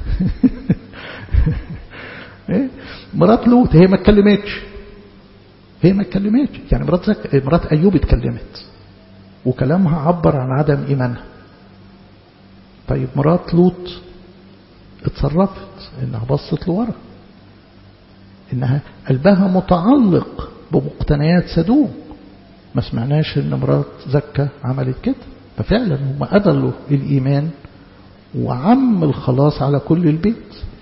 إيه؟ مرات لوط هي ما اتكلمتش هي ما اتكلمتش يعني مرات زك... مرات ايوب اتكلمت وكلامها عبر عن عدم ايمانها طيب مرات لوط اتصرفت انها بصت لورا انها قلبها متعلق بمقتنيات سدوم ما سمعناش ان مرات زكا عملت كده ففعلا هم أدلوا الإيمان وعم الخلاص على كل البيت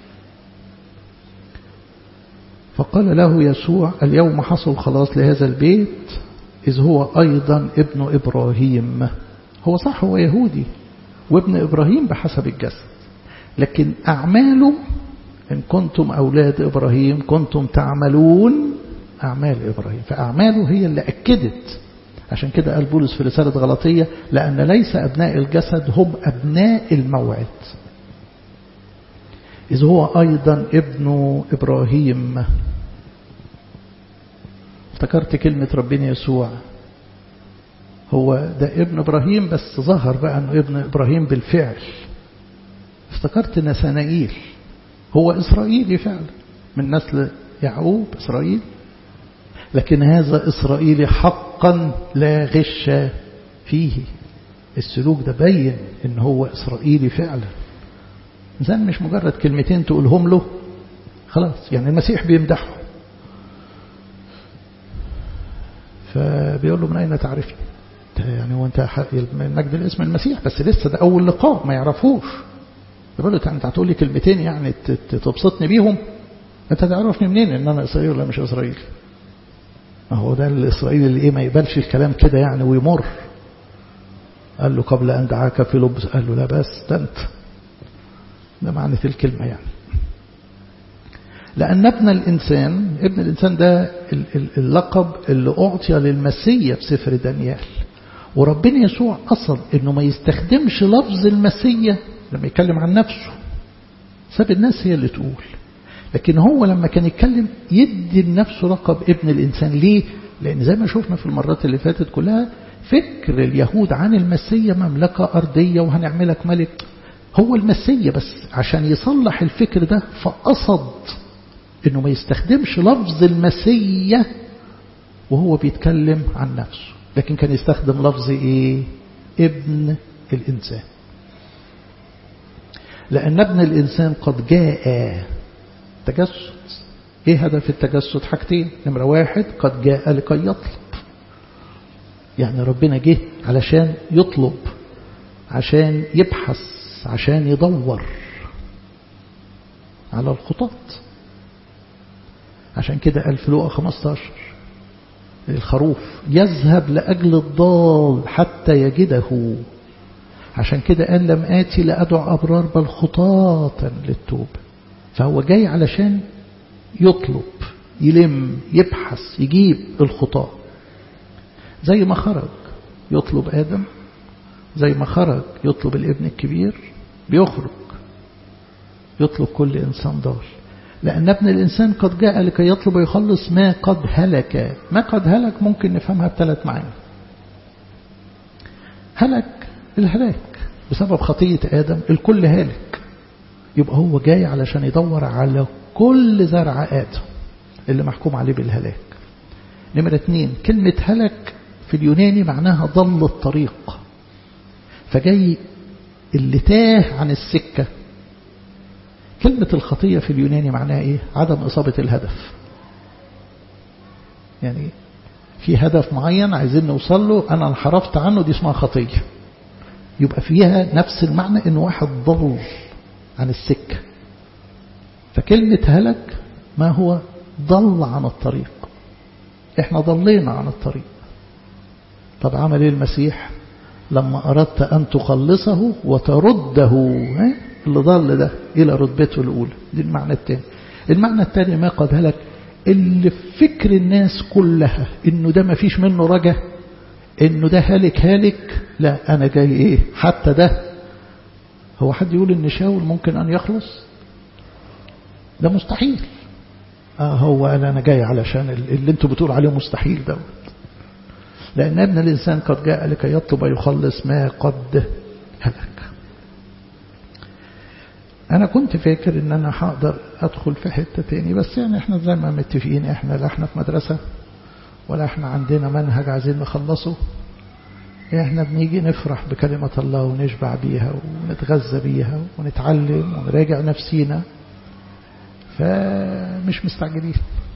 فقال له يسوع اليوم حصل خلاص لهذا البيت إذ هو أيضا ابن إبراهيم هو صح هو يهودي وابن إبراهيم بحسب الجسد لكن أعماله إن كنتم أولاد إبراهيم كنتم تعملون أعمال إبراهيم فأعماله هي اللي أكدت عشان كده قال بولس في رسالة غلطية لأن ليس أبناء الجسد هم أبناء الموعد إذ هو أيضا ابن إبراهيم افتكرت كلمة ربنا يسوع هو ده ابن إبراهيم بس ظهر بقى أنه ابن إبراهيم بالفعل افتكرت نسانائيل هو إسرائيلي فعلا من نسل يعقوب إسرائيل لكن هذا إسرائيلي حقا لا غش فيه السلوك ده بين ان هو إسرائيلي فعلا إنسان مش مجرد كلمتين تقولهم له خلاص يعني المسيح بيمدحه فبيقول له من أين تعرفني يعني هو أنت مجد الاسم المسيح بس لسه ده أول لقاء ما يعرفوش يقول له أنت هتقول لي كلمتين يعني تبسطني بيهم أنت تعرفني منين إن أنا إسرائيلي ولا مش إسرائيلي ما هو ده الإسرائيلي اللي إيه ما يقبلش الكلام كده يعني ويمر قال له قبل أن دعاك في لبس قال له لا بس ده أنت ده معنى الكلمة يعني لأن ابن الإنسان ابن الإنسان ده اللقب اللي أعطي للمسيح في سفر دانيال وربنا يسوع أصل إنه ما يستخدمش لفظ المسيح لما يتكلم عن نفسه ساب الناس هي اللي تقول لكن هو لما كان يتكلم يدي لنفسه لقب ابن الإنسان ليه؟ لأن زي ما شفنا في المرات اللي فاتت كلها فكر اليهود عن المسيح مملكة أرضية وهنعملك ملك هو المسيح بس عشان يصلح الفكر ده فقصد انه ما يستخدمش لفظ المسيح وهو بيتكلم عن نفسه لكن كان يستخدم لفظ ايه ابن الانسان لان ابن الانسان قد جاء تجسد ايه هدف التجسد حاجتين نمرة واحد قد جاء لكي يطلب يعني ربنا جه علشان يطلب عشان يبحث عشان يدور على الخطاط عشان كده قال في لوقا 15 الخروف يذهب لأجل الضال حتى يجده عشان كده قال لم آتي لأدعو أبرار بل خطاة للتوبة فهو جاي علشان يطلب يلم يبحث يجيب الخطاة زي ما خرج يطلب آدم زي ما خرج يطلب الابن الكبير بيخرج يطلب كل إنسان ضال لأن ابن الإنسان قد جاء لكي يطلب ويخلص ما قد هلك ما قد هلك ممكن نفهمها بثلاث معاني هلك الهلاك بسبب خطية آدم الكل هالك يبقى هو جاي علشان يدور على كل زرع آدم اللي محكوم عليه بالهلاك نمرة اتنين كلمة هلك في اليوناني معناها ضل الطريق فجاي اللي تاه عن السكة كلمة الخطية في اليوناني معناها إيه عدم إصابة الهدف يعني في هدف معين عايزين نوصل له أنا انحرفت عنه دي اسمها خطية يبقى فيها نفس المعنى إن واحد ضل عن السكة فكلمة هلك ما هو ضل عن الطريق احنا ضلينا عن الطريق طب عمل ايه المسيح لما أردت أن تخلصه وترده اللي ضل ده إلى رتبته الأولى دي المعنى الثاني المعنى الثاني ما قد هلك اللي في فكر الناس كلها إنه ده ما فيش منه رجا إنه ده هالك هالك لا أنا جاي إيه حتى ده هو حد يقول إن شاول ممكن أن يخلص ده مستحيل آه هو أنا أنا جاي علشان اللي انتوا بتقول عليه مستحيل دوت لأن ابن الإنسان قد جاء لكي يطلب يخلص ما قد هلك أنا كنت فاكر إن أنا هقدر أدخل في حتة تاني بس يعني إحنا زي ما متفقين إحنا لا إحنا في مدرسة ولا إحنا عندنا منهج عايزين نخلصه إحنا بنيجي نفرح بكلمة الله ونشبع بيها ونتغذى بيها ونتعلم ونراجع نفسينا فمش مستعجلين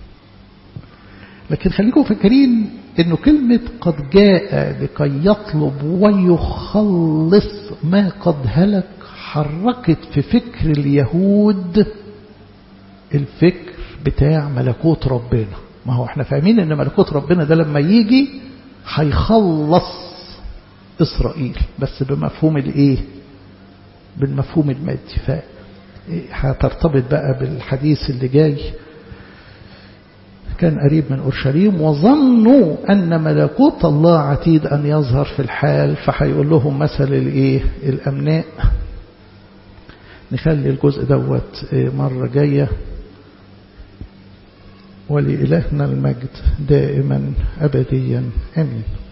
لكن خليكم فاكرين انه كلمة قد جاء لكي يطلب ويخلص ما قد هلك حركت في فكر اليهود الفكر بتاع ملكوت ربنا ما هو احنا فاهمين ان ملكوت ربنا ده لما يجي هيخلص اسرائيل بس بمفهوم الايه بالمفهوم المادي ف هترتبط بقى بالحديث اللي جاي كان قريب من أورشليم وظنوا أن ملكوت الله عتيد أن يظهر في الحال فهيقول لهم مثل الإيه الأمناء نخلي الجزء دوت مرة جاية ولإلهنا المجد دائما أبديا أمين